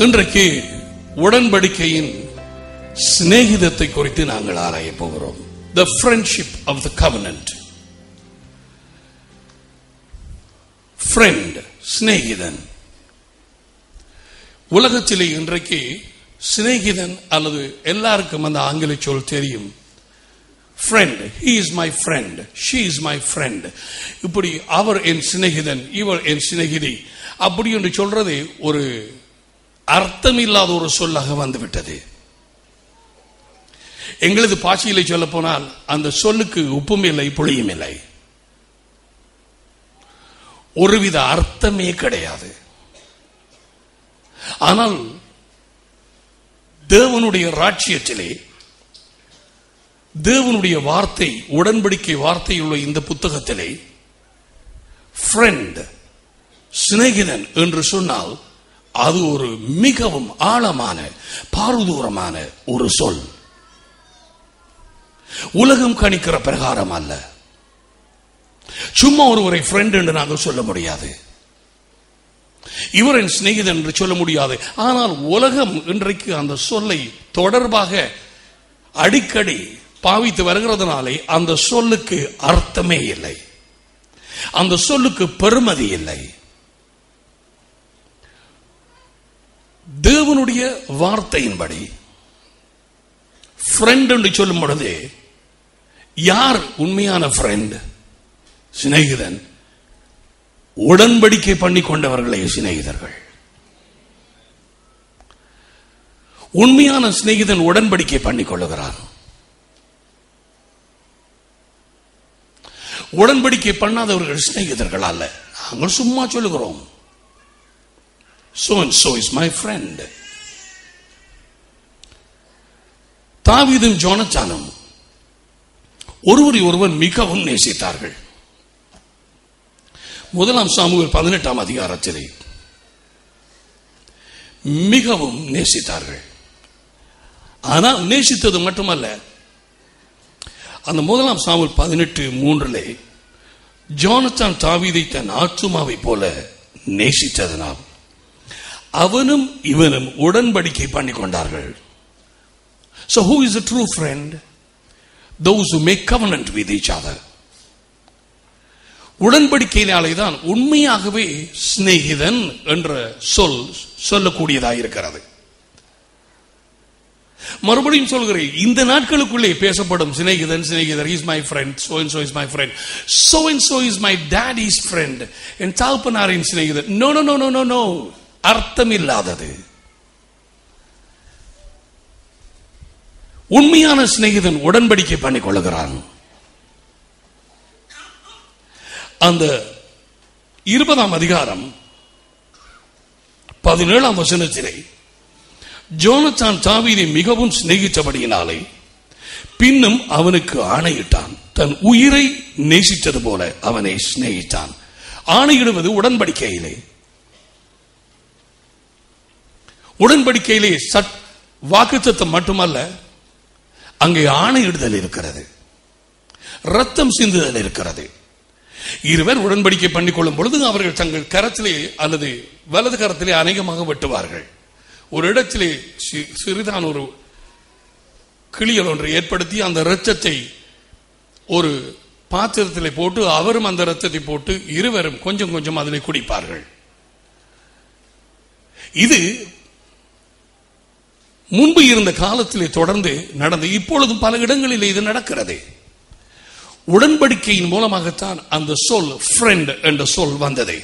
இன்றைக்கு உடன்படிக்கையின் சிநேகிதத்தை குறித்து நாங்கள் ஆராய போகிறோம் the friendship of the covenant friend சிநேகிதன் உலகத்திலே இன்றைக்கு சிநேகிதன் அல்லது எல்லாருக்கும் அந்த ஆங்கில சொல் தெரியும் friend he is my friend she is my friend இப்படி அவர் என் சிநேகிதன் இவர் என் சிநேகிதி அப்படி என்று சொல்றது ஒரு அர்த்தமில்லாத ஒரு சொல்லாக வந்துவிட்டது எங்களது பாஷையிலே சொல்ல போனால் அந்த சொல்லுக்கு உப்பும் இல்லை புளியும் இல்லை ஒருவித அர்த்தமே கிடையாது ஆனால் தேவனுடைய ராட்சியத்திலே தேவனுடைய வார்த்தை உடன்படிக்கை வார்த்தை உள்ள இந்த புத்தகத்திலே ஃப்ரெண்ட் சிநேகிதன் என்று சொன்னால் அது ஒரு மிகவும் ஆழமான பாரதூரமான ஒரு சொல் உலகம் கணிக்கிற பிரகாரம் அல்ல சும்மா ஒருவரை ஃப்ரெண்ட் என்று நாங்கள் சொல்ல முடியாது இவர் என் சிநேகிதன் என்று சொல்ல முடியாது ஆனால் உலகம் இன்றைக்கு அந்த சொல்லை தொடர்பாக அடிக்கடி பாவித்து வருகிறதுனாலே அந்த சொல்லுக்கு அர்த்தமே இல்லை அந்த சொல்லுக்கு பெருமதி இல்லை தேவனுடைய வார்த்தையின்படி ஃப்ரெண்ட் என்று சொல்லும் பொழுது யார் உண்மையான ஃப்ரெண்ட் சிநேகிதன் உடன்படிக்கை பண்ணி கொண்டவர்களே சிநேகிதர்கள் உண்மையான சிநேகிதன் உடன்படிக்கை பண்ணிக் கொள்ளுகிறான் உடன்படிக்கை பண்ணாதவர்கள் சிநேகிதர்கள் அல்ல நாங்கள் சும்மா சொல்லுகிறோம் so and so is my friend தாவீதும் ஜோனச்சானும் ஒருவரை ஒருவர் மிகவும் நேசித்தார்கள் முதலாம் சாமுவேல் பதினெட்டாம் அதிகாரத்திலே மிகவும் நேசித்தார்கள் ஆனால் நேசித்தது மட்டுமல்ல அந்த முதலாம் சாமுவேல் பதினெட்டு மூன்றிலே ஜோனத்தான் தாவீதை தன் ஆத்துமாவை போல நேசித்ததனால் அவனும் இவனும் உடன்படிக்கை பண்ணி கொண்டார்கள் So who is a true friend? Those who make covenant with each other. உடன்படிக்கையினாலே தான் உண்மையாகவே சிநேகிதன் என்ற சொல் சொல்லக்கூடியதாக இருக்கிறது மறுபடியும் சொல்கிறேன் இந்த நாட்களுக்குள்ளே பேசப்படும் சிநேகிதன் சிநேகிதர் is my friend so and so is my friend so and so is my dad is friend என் தாப்பனாரின் சிநேகிதர் no no no no no no அர்த்தம் இல்லாதது உண்மையான சிநேகிதன் உடன்படிக்கை பண்ணிக் கொள்ளுகிறான் அந்த இருபதாம் அதிகாரம் பதினேழாம் வசனத்திலே ஜோனத்தான் தாவீதை மிகவும் சிநேகித்தபடியினாலே பின்னும் அவனுக்கு ஆணையிட்டான் தன் உயிரை நேசித்தது போல அவனை சிநேகித்தான் ஆணையிடுவது உடன்படிக்கையிலே உடன்படிக்கையிலே சட் வாக்குத்தத்தம் மட்டுமல்ல அங்கே ஆணையிடுதல் இருக்கிறது ரத்தம் சிந்துதல் இருக்கிறது இருவர் உடன்படிக்கை பண்ணிக்கொள்ளும் பொழுது அவர்கள் தங்கள் கரத்திலே அல்லது வலது கரத்திலே அநேகமாக வெட்டுவார்கள் ஒரு இடத்திலே சி- சிறிதான ஒரு கிளியல் ஒன்றை ஏற்படுத்தி அந்த இரத்தத்தை ஒரு பாத்திரத்திலே போட்டு அவரும் அந்த இரத்தத்தை போட்டு இருவரும் கொஞ்சம் கொஞ்சம் அதிலே குடிப்பார்கள் இது முன்பு இருந்த காலத்திலே தொடர்ந்து நடந்து இப்பொழுதும் பல இடங்களிலே இது நடக்கிறது உடன்படிக்கையின் மூலமாகத்தான் அந்த சொல் ஃப்ரெண்ட் என்ற சொல் வந்தது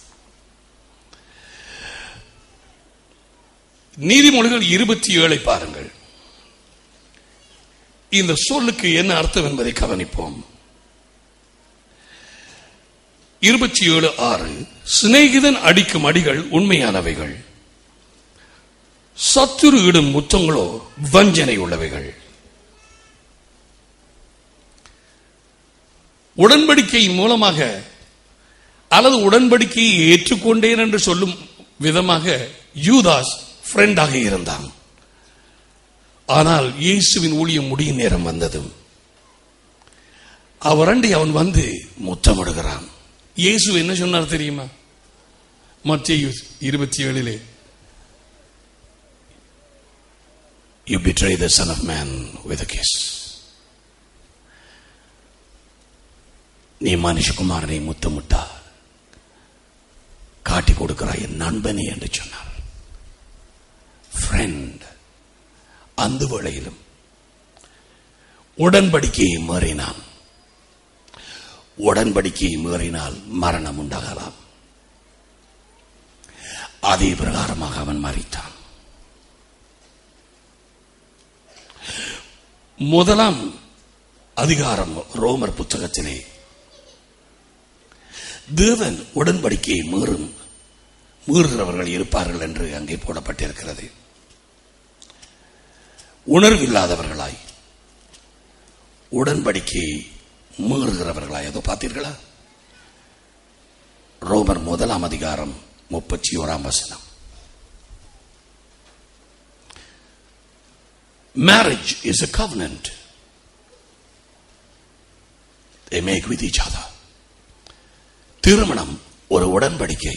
நீதிமொழிகள் இருபத்தி ஏழை பாருங்கள் இந்த சொல்லுக்கு என்ன அர்த்தம் என்பதை கவனிப்போம் இருபத்தி ஏழு ஆறு சிநேகிதன் அடிக்கும் அடிகள் உண்மையானவைகள் சத்துரு இடும் முத்தங்களோ வஞ்சனை உள்ளவைகள் உடன்படிக்கையின் மூலமாக அல்லது உடன்படிக்கையை ஏற்றுக்கொண்டேன் என்று சொல்லும் விதமாக யூதாஸ் ஃப்ரெண்டாக இருந்தான் ஆனால் இயேசுவின் ஊழியம் முடியும் நேரம் வந்ததும் அவரண்டை அவன் வந்து முத்தமிடுகிறான் இயேசு என்ன சொன்னார் தெரியுமா மத்திய இருபத்தி ஏழிலே You betray the Son of Man with a kiss. நீ மனுஷகுமாரனை முத்தமிட்டா காட்டி கொடுக்கிறாய் என் நண்பனே என்று சொன்னார் ஃப்ரெண்ட் அந்த வேளையிலும் உடன்படிக்கையை மீறினான் உடன்படிக்கையை மீறினால் மரணம் உண்டாகலாம் அதே பிரகாரமாக அவன் மறித்தான் முதலாம் அதிகாரம் ரோமர் புத்தகத்திலே தேவன் உடன்படிக்கையை மீறும் மீறுகிறவர்கள் இருப்பார்கள் என்று அங்கே போடப்பட்டிருக்கிறது உணர்வில்லாதவர்களாய் உடன்படிக்கையை மீறுகிறவர்களாய் அதோ பார்த்தீர்களா ரோமர் முதலாம் அதிகாரம் முப்பத்தி ஓராம் வசனம் Marriage is a covenant they make with each other. திருமணம் ஒரு உடன்படிக்கை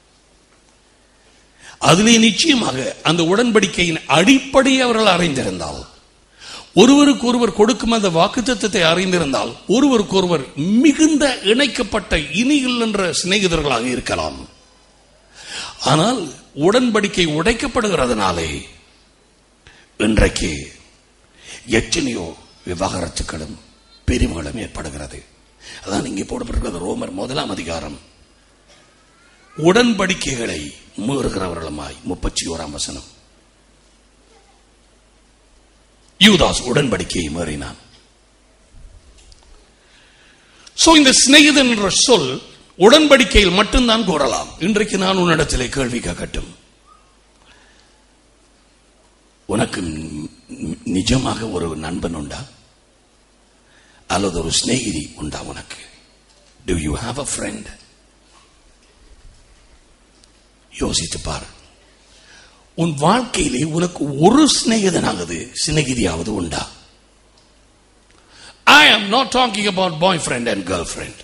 அதிலே நிச்சயமாக அந்த உடன்படிக்கையின் அடிப்படையை அவர்கள் அறிந்திருந்தால் ஒருவருக்கு ஒருவர் கொடுக்கும் அந்த வாக்குத்தத்தை அறிந்திருந்தால் ஒருவருக்கு ஒருவர் மிகுந்த இணைக்கப்பட்ட இனிகள் என்ற சிநேகிதர்களாக இருக்கலாம் ஆனால் உடன்படிக்கை உடைக்கப்படுகிறதுனாலே இன்றைக்கு எத்தனையோ விவாகரத்துக்களும் பிரிவுகளும் ஏற்படுகிறது அதான் இங்கே போடப்பட்டிருக்கிறது ரோமர் முதலாம் அதிகாரம் உடன்படிக்கைகளை மீறுகிறவர்களுமாய் முப்பத்தி ஓராம் வசனம் யூதாஸ் உடன்படிக்கையை மீறினான் சோ இந்த சிநேகிதன் என்ற சொல் உடன்படிக்கையில் மட்டும்தான் கூறலாம் இன்றைக்கு நான் உன்னிடத்திலே கேள்வி கேட்கட்டும் உனக்கு நி- நிஜமாக ஒரு நண்பன் உண்டா அல்லது ஒரு சிநேகிதி உண்டா உனக்கு do you have a friend யோசித்து பார் உன் வாழ்க்கையிலே உனக்கு ஒரு சிநேகிதனாவது சிநேகிதியாவது உண்டா I am not talking about boyfriend and girlfriend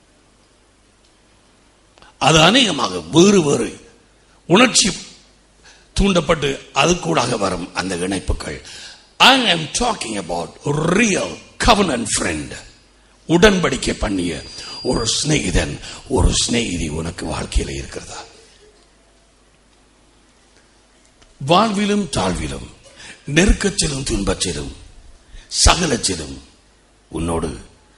அது அநேகமாக வேறு வேறு உணர்ச்சி தூண்டப்பட்டு அது கூடாக வரும் அந்த இணைப்புகள் I am talking about real கவர்னன் ஃப்ரெண்ட் உடன்படிக்கை பண்ணிய ஒரு சிநேகிதன் ஒரு சிநேகிதி உனக்கு வாழ்க்கையில இருக்கிறதா வாழ்விலும் தாழ்விலும் நெருக்கச்சிலும் துன்பச்சிலும் சகலச்சிலும் உன்னோடு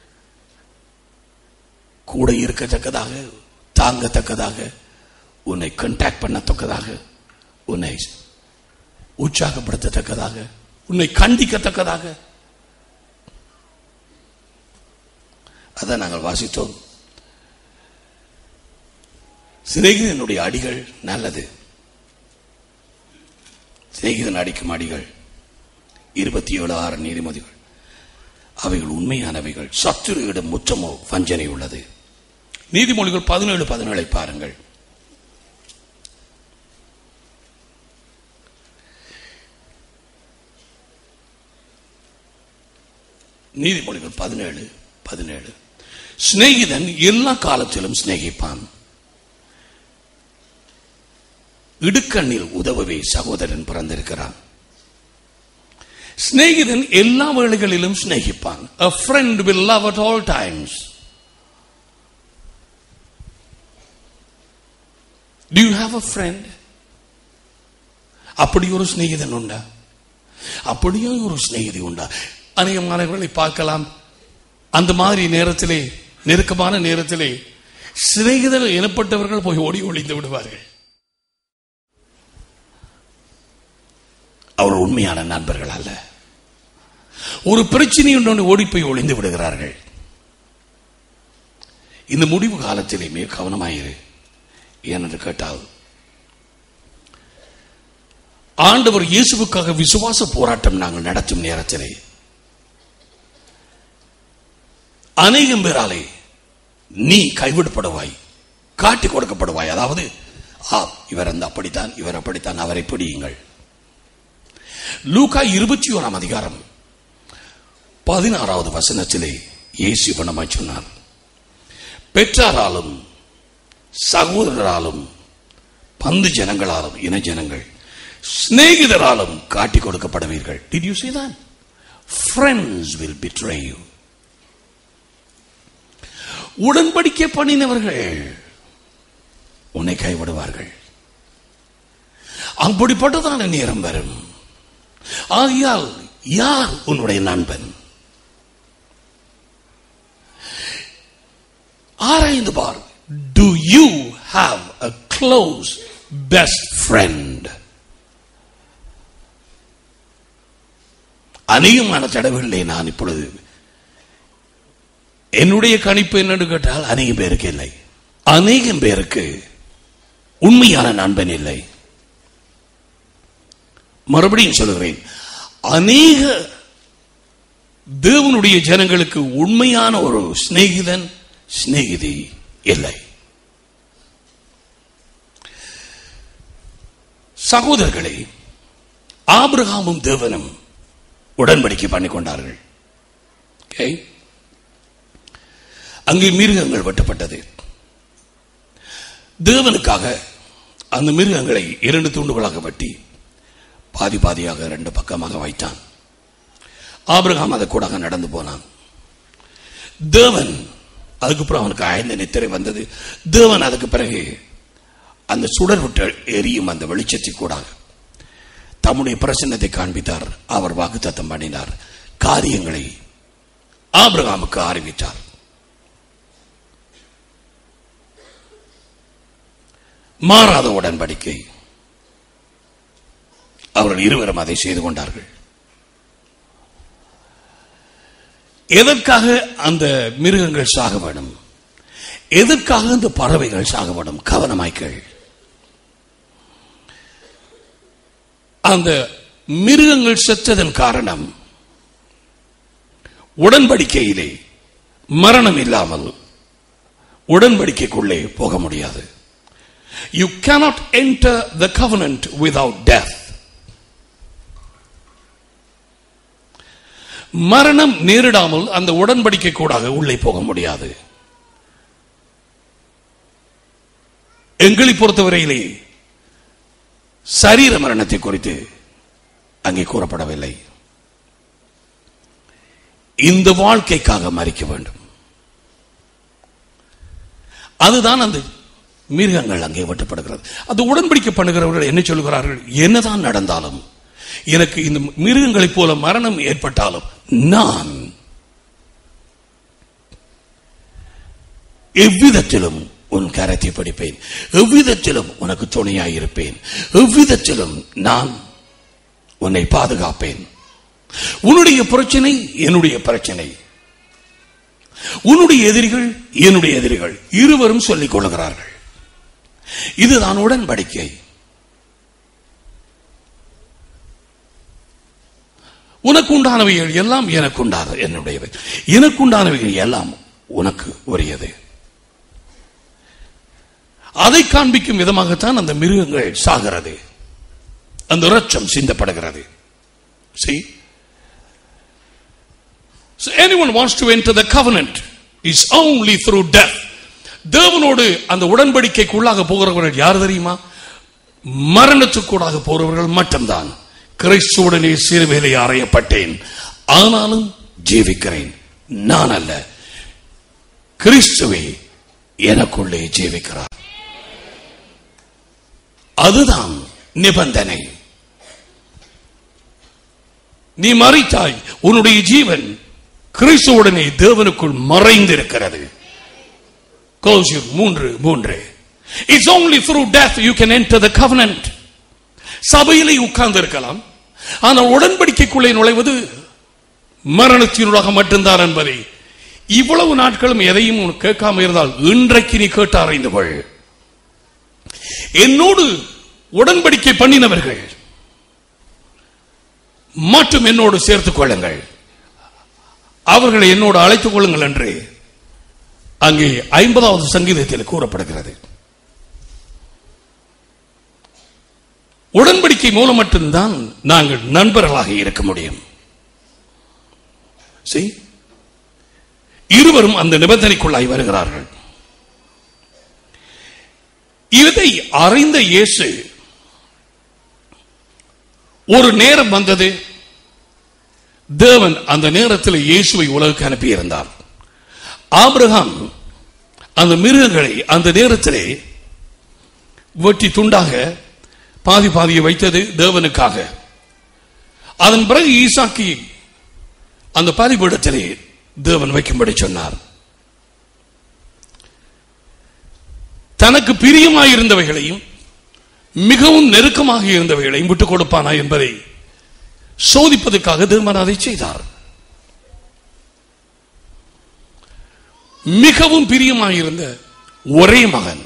கூட இருக்கத்தக்கதாக தாங்கத்தக்கதாக உன்னை கண்டாக்ட் பண்ணத்தக்கதாக உன்னை உற்சாகப்படுத்தத்தக்கதாக உன்னை கண்டிக்கத்தக்கதாக அதான் நாங்கள் வாசித்தோம் சிநேகிதனுடைய அடிகள் நல்லது சிநேகிதன் அடிக்கும் அடிகள் இருபத்தி ஏழு ஆறு நீதிமதிகள் அவைகள் உண்மையானவைகள் சத்துருவிடம் முற்றமோ வஞ்சனை உள்ளது நீதிமொழிகள் பதினேழு பதினேழை பாருங்கள் நீதிமொழிகள் பதினேழு பதினேழு சிநேகிதன் எல்லா காலத்திலும் சிநேகிப்பான் இடுக்கண்ணில் உதவவே சகோதரன் பிறந்திருக்கிறான் சிநேகிதன் எல்லா வேளைகளிலும் சிநேகிப்பான் a friend will love at all times do you have a friend அப்படி ஒரு சிநேகிதன் உண்டா அப்படியும் ஒரு சிநேகிதி உண்டா அநேக மாணவர்களை பார்க்கலாம் அந்த மாதிரி நேரத்திலே நெருக்கமான நேரத்திலே சிநேகிதர் எனப்பட்டவர்கள் போய் ஓடி ஒளிந்து விடுவார்கள் அவர் உண்மையான நண்பர்கள் அல்ல ஒரு பிரச்சனை ஒன்று ஓடி போய் ஒளிந்து விடுகிறார்கள் இந்த முடிவு காலத்திலே மிக கவனமாயிரு ஏனென்று கேட்டால் ஆண்டவர் இயேசுவுக்காக விசுவாச போராட்டம் நாங்கள் நடத்தும் நேரத்திலே அநேகம் பேராலே நீ கைவிடப்படுவாய் காட்டி கொடுக்கப்படுவாய் அதாவது ஆ இவர் அந்த அப்படித்தான் இவர் அப்படித்தான் அவரை பிடியுங்கள் லூகா இருபத்தி ஓராம் அதிகாரம் பதினாறாவது வசனத்திலே இயேசு பணமாய் சொன்னார் பெற்றாராலும் சகோதரராலும் பந்து ஜனங்களாலும் இன ஜனங்கள் சிநேகிதராலும் காட்டிக் கொடுக்கப்படுவீர்கள் did you see that friends will betray you உடன்படிக்கை பண்ணினவர்கள் உன்னை கைவிடுவார்கள் அப்படிப்பட்டதான நேரம் வரும் ஆகையால் யார் உன்னுடைய நண்பன் ஆராய்ந்து பார் do you have a close best friend அநேகமான தடவைகளே நான் இப்பொழுது என்னுடைய கணிப்பு என்னன்னு கேட்டால் அநேக பேருக்கு இல்லை அநேகம் பேருக்கு உண்மையான நண்பன் இல்லை மறுபடியும் சொல்லுகிறேன் அநேக தேவனுடைய ஜனங்களுக்கு உண்மையான ஒரு சிநேகிதன் சிநேகிதி இல்லை சகோதரர்களே ஆபிரகாமும் தேவனும் உடன்படிக்கை பண்ணி கொண்டார்கள் Okay? அங்கே மிருகங்கள் வெட்டப்பட்டது தேவனுக்காக அந்த மிருகங்களை இரண்டு துண்டுகளாக வெட்டி பாதி பாதியாக ரெண்டு பக்கமாக வைத்தான் ஆபிரகாம் அதை கூடாக நடந்து போனான் தேவன் அதுக்கப்புறம் அவனுக்கு ஆய்ந்த நித்திரை வந்தது தேவன் அதுக்கு பிறகு அந்த சுடர் விட்டு எரியும் அந்த வெளிச்சத்தை கூடாக தம்முடைய பிரசன்னத்தை காண்பித்தார் அவர் வாக்குத்தத்தம் பண்ணினார் காரியங்களை ஆபிரகாமுக்கு அறிவித்தார் மாறாத உடன்படிக்கை அவர்கள் இருவரும் அதை செய்து கொண்டார்கள் எதற்காக அந்த மிருகங்கள் சாக வேண்டும் எதற்காக அந்த பறவைகள் சாக வேண்டும் கவனமாய்கள் அந்த மிருகங்கள் செத்ததன் காரணம் உடன்படிக்கையிலே மரணம் இல்லாமல் உடன்படிக்கைக்குள்ளே போக முடியாது you cannot enter the covenant without death மரணம் நேரிடாமல் அந்த உடன்படிக்கை கூடாக உள்ளே போக முடியாது எங்களை பொறுத்தவரையிலே சரீர மரணத்தை குறித்து அங்கே கூறப்படவில்லை இந்த வாழ்க்கைக்காக மறிக்க வேண்டும் அதுதான் அந்த மிருகங்கள் அங்கே வெட்டப்படுகிறது அது உடன்படிக்கை பண்ணுகிறவர்கள் என்ன சொல்கிறார்கள் என்னதான் நடந்தாலும் எனக்கு இந்த மிருகங்களைப் போல மரணம் ஏற்பட்டாலும் நான் எவ்விதத்திலும் உன் கரத்தை படிப்பேன் எவ்விதத்திலும் உனக்கு துணையாயிருப்பேன் எவ்விதத்திலும் நான் உன்னை பாதுகாப்பேன் உன்னுடைய பிரச்சனை என்னுடைய பிரச்சனை உன்னுடைய எதிரிகள் என்னுடைய எதிரிகள் இருவரும் சொல்லிக் கொள்கிறார்கள் இதுதான் உடன்படிக்கை உனக்கு உண்டானவைகள் எல்லாம் எனக்கு உண்டான என்னுடையவை எனக்கு உண்டானவைகள் எல்லாம் உனக்கு உரியது அதை காண்பிக்கும் விதமாகத்தான் அந்த மிருகங்கள் சாகிறது அந்த இரத்தம் சிந்தப்படுகிறது See? So anyone wants to enter the covenant is only through death. தேவனோடு அந்த உடன்படிக்கைக்குள்ளாக போகிறவர்கள் யார் தெரியுமா மரணத்துக்கூடாக போறவர்கள் மட்டும்தான் கிறிஸ்துவுடனே சிறுவேலை அறையப்பட்டேன் ஆனாலும் ஜீவிக்கிறேன் நான் அல்ல கிறிஸ்துவே எனக்குள்ளே ஜீவிக்கிறார் அதுதான் நிபந்தனை நீ மறைத்தாய் உன்னுடைய ஜீவன் கிறிஸ்துவுடனே தேவனுக்குள் மறைந்திருக்கிறது Closure மூன்று மூன்று it's only through death you can enter the covenant சபையிலே உட்கார்ந்து இருக்கலாம் ஆனால் உடன்படிக்கைக்குள்ளே நுழைவது மரணத்தினூடாக மட்டும்தான் என்பதை இவ்வளவு நாட்களும் எதையும் உனக்கு கேட்காம இருந்தால் இன்றைக்கு நீ கேட்டு அறிந்து கொள் என்னோடு உடன்படிக்கை பண்ணினவர்கள் மட்டும் என்னோடு சேர்த்துக் கொள்ளுங்கள் அவர்களை என்னோடு அழைத்துக் கொள்ளுங்கள் என்று அங்கே ஐம்பதாவது சங்கீதத்தில் கூறப்படுகிறது உடன்படிக்கை மூலம் மட்டும்தான் நாங்கள் நண்பர்களாக இருக்க முடியும் See? இருவரும் அந்த நிபந்தனைக்குள்ளாய் வருகிறார்கள் இதை அறிந்த இயேசு ஒரு நேரம் வந்தது தேவன் அந்த நேரத்தில் இயேசுவை உலகுக்கு அனுப்பியிருந்தார் ஆபிரகாம் அந்த மிருகங்களை அந்த நேரத்திலே வெட்டி துண்டாக பாதி பாதியை வைத்தது தேவனுக்காக அதன் பிறகு ஈசாக்கி அந்த பலிபீடத்திலே தேவன் வைக்கும்படி சொன்னார் தனக்கு பிரியமாயிருந்தவைகளையும் மிகவும் நெருக்கமாக இருந்தவைகளையும் விட்டுக் கொடுப்பானா என்பதை சோதிப்பதற்காக தேவன் அதை செய்தார் மிகவும் பிரியமாயிருந்த ஒரே மகன்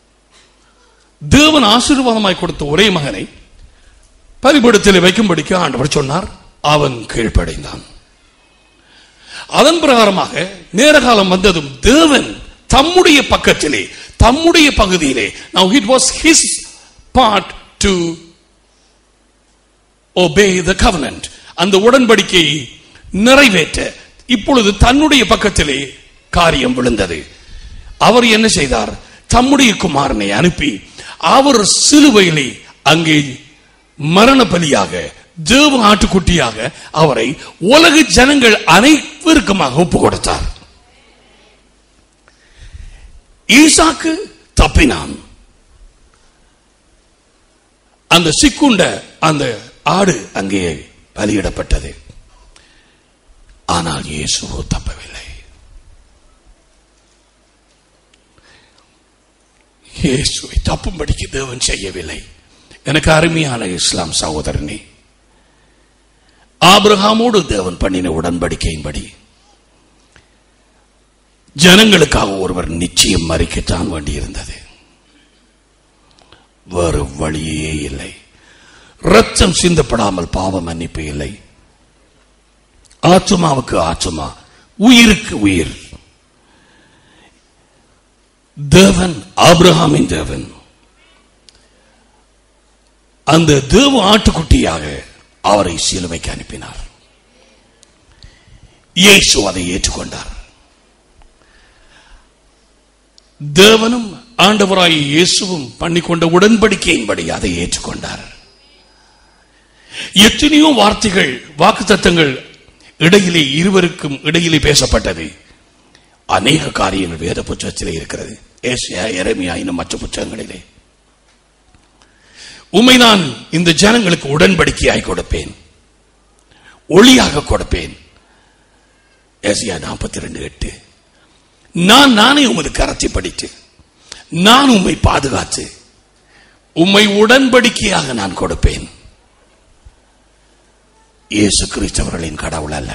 தேவன் ஆசீர்வாதமாய் கொடுத்த ஒரே மகனை பலிபீடத்தில் வைக்கும்படிக்கு ஆண்டவர் சொன்னார் அவன் கீழ்ப்படைந்தான் அதன் பிரகாரமாக நேர காலம் வந்ததும் தேவன் தம்முடைய பக்கத்திலே தம்முடைய பகுதியிலே now it was his part to obey the covenant அந்த உடன்படிக்கையை நிறைவேற்ற இப்பொழுது தன்னுடைய பக்கத்திலே காரியம் விழுந்தது அவர் என்ன செய்தார் தம்முடைய குமாரனை அனுப்பி அவர் சிலுவையிலே அங்கே மரண பலியாக தேவ ஆட்டுக்குட்டியாக அவரை உலக ஜனங்கள் அனைவருக்குமாக ஒப்பு கொடுத்தார் ஈசாக்கு தப்பினான் அந்த சிக்குண்ட அந்த ஆடு அங்கே பலியிடப்பட்டது ஆனால் இயேசுவோ தப்பவில்லை இயேசுவை தப்பும்படிக்கு தேவன் செய்யவில்லை எனக்கு அருமையான இஸ்லாம் சகோதரனே ஆபிரகாமோடு தேவன் பண்ணின உடன்படிக்கையின்படி ஜனங்களுக்காக ஒருவர் நிச்சயம் மறிக்கத்தான் வேண்டியிருந்தது வேறு வழியே இல்லை ரத்தம் சிந்தப்படாமல் பாவ மன்னிப்பு இல்லை ஆத்துமாவுக்கு ஆத்துமா உயிருக்கு உயிர் தேவன் ஆபிரகாமின் தேவன் அந்த தேவ ஆட்டுக்குட்டியாக அவரை சிலுவைக்கு அனுப்பினார் இயேசு அதை ஏற்றுக்கொண்டார் தேவனும் ஆண்டவராய் இயேசுவும் பண்ணிக்கொண்ட உடன்படிக்கையின்படி அதை ஏற்றுக்கொண்டார் எத்தனையோ வார்த்தைகள் வாக்குத்தத்தங்கள் இடையிலே இருவருக்கும் இடையிலே பேசப்பட்டது அநேக காரியங்கள் வேத புத்தகத்திலே இருக்கிறது ஏசியா எரமியா இன்னும் மற்ற புத்தகங்களிலே உம்மை நான் இந்த ஜனங்களுக்கு உடன்படிக்கையாய் கொடுப்பேன் ஒளியாக கொடுப்பேன் ஏசியா நாற்பத்தி ரெண்டு எட்டு நான் நானே உமது கரத்தை படித்து நான் உம்மை பாதுகாத்து உம்மை உடன்படிக்கையாக நான் கொடுப்பேன் இயேசு கிறிஸ்தவர்களின் கடவுள் அல்ல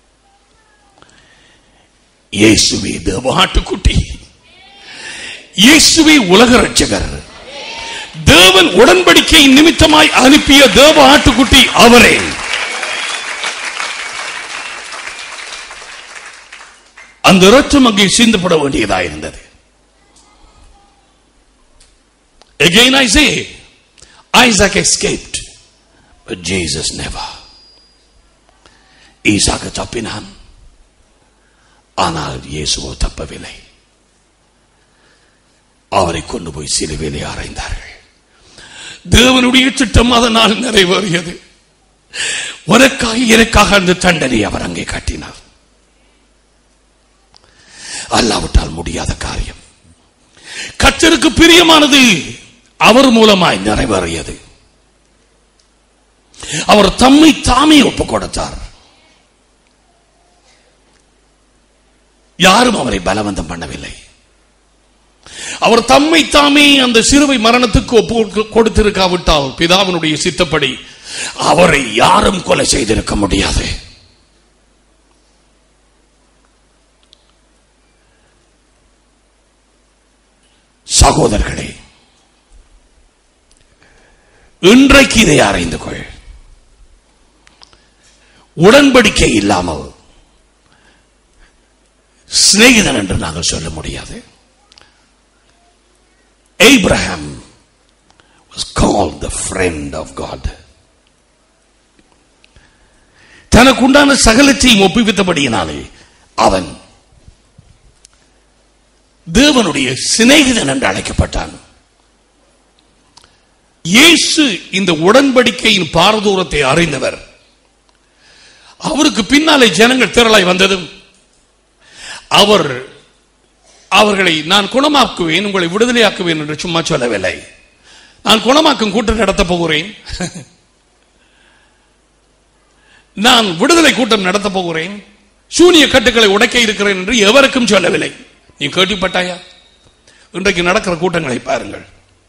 இயேசுவே தேவாட்டுக்குட்டி இயேசுவே உலக ரட்சகர் தேவன் உடன்படிக்கை நிமித்தமாய் அனுப்பிய தேவ ஆட்டுக்குட்டி அவரே அந்த ரத்தம் அங்கே சிந்தப்பட வேண்டியதாக இருந்தது Again I say, Isaac escaped, but Jesus never. ஈசாக்கு தப்பினான் ஆனால் இயேசுவோ தப்பவில்லை அவரை கொண்டு போய் சிலுவையிலே அறைந்தார்கள் தேவனுடைய திட்டம் அதனால் நிறைவேறியது உனக்காக எனக்காக அந்த தண்டனை அவர் அங்கே கட்டினார் அல்லாவிட்டால் முடியாத காரியம் கத்தருக்கு பிரியமானது அவர் மூலமாய் நிறைவேறியது அவர் தம்மை தாமே ஒப்புக் கொடுத்தார் யாரும் அவரை பலவந்தம் பண்ணவில்லை அவர் தம்மை தாமே அந்த சிறுவை மரணத்துக்கு ஒப்பு கொடுத்திருக்காவிட்டால் பிதாவினுடைய சித்தப்படி அவரை யாரும் கொலை செய்திருக்க முடியாது சகோதரர்களே இன்றைக்கு இதை அறிந்து கொள் உடன்படிக்கை இல்லாமல் சிநேகிதன் என்று நாங்கள் சொல்ல முடியாது Abraham was called the friend of God. தனக்கு உண்டான சகலத்தையும் ஒப்புவித்தபடியினாலே அவன் தேவனுடைய சிநேகிதன் என்று அழைக்கப்பட்டான் இயேசு இந்த உடன்படிக்கையின் பாரதூரத்தை அறிந்தவர் அவருக்கு பின்னாலே ஜனங்கள் திரளாய் வந்ததும் அவர் அவர்களை நான் குணமாக்குவேன் உங்களை விடுதலையாக்குவேன் என்று சும்மா சொல்லவில்லை நான் குணமாக்கும் கூட்டம் நடத்தப் போகிறேன் நான் விடுதலை கூட்டம் நடத்தப் போகிறேன் சூனிய கட்டுக்களை உடைக்க இருக்கிறேன் என்று எவருக்கும் சொல்லவில்லை நீ கேள்விப்பட்டாயா இன்றைக்கு நடக்கிற கூட்டங்களை பாருங்கள்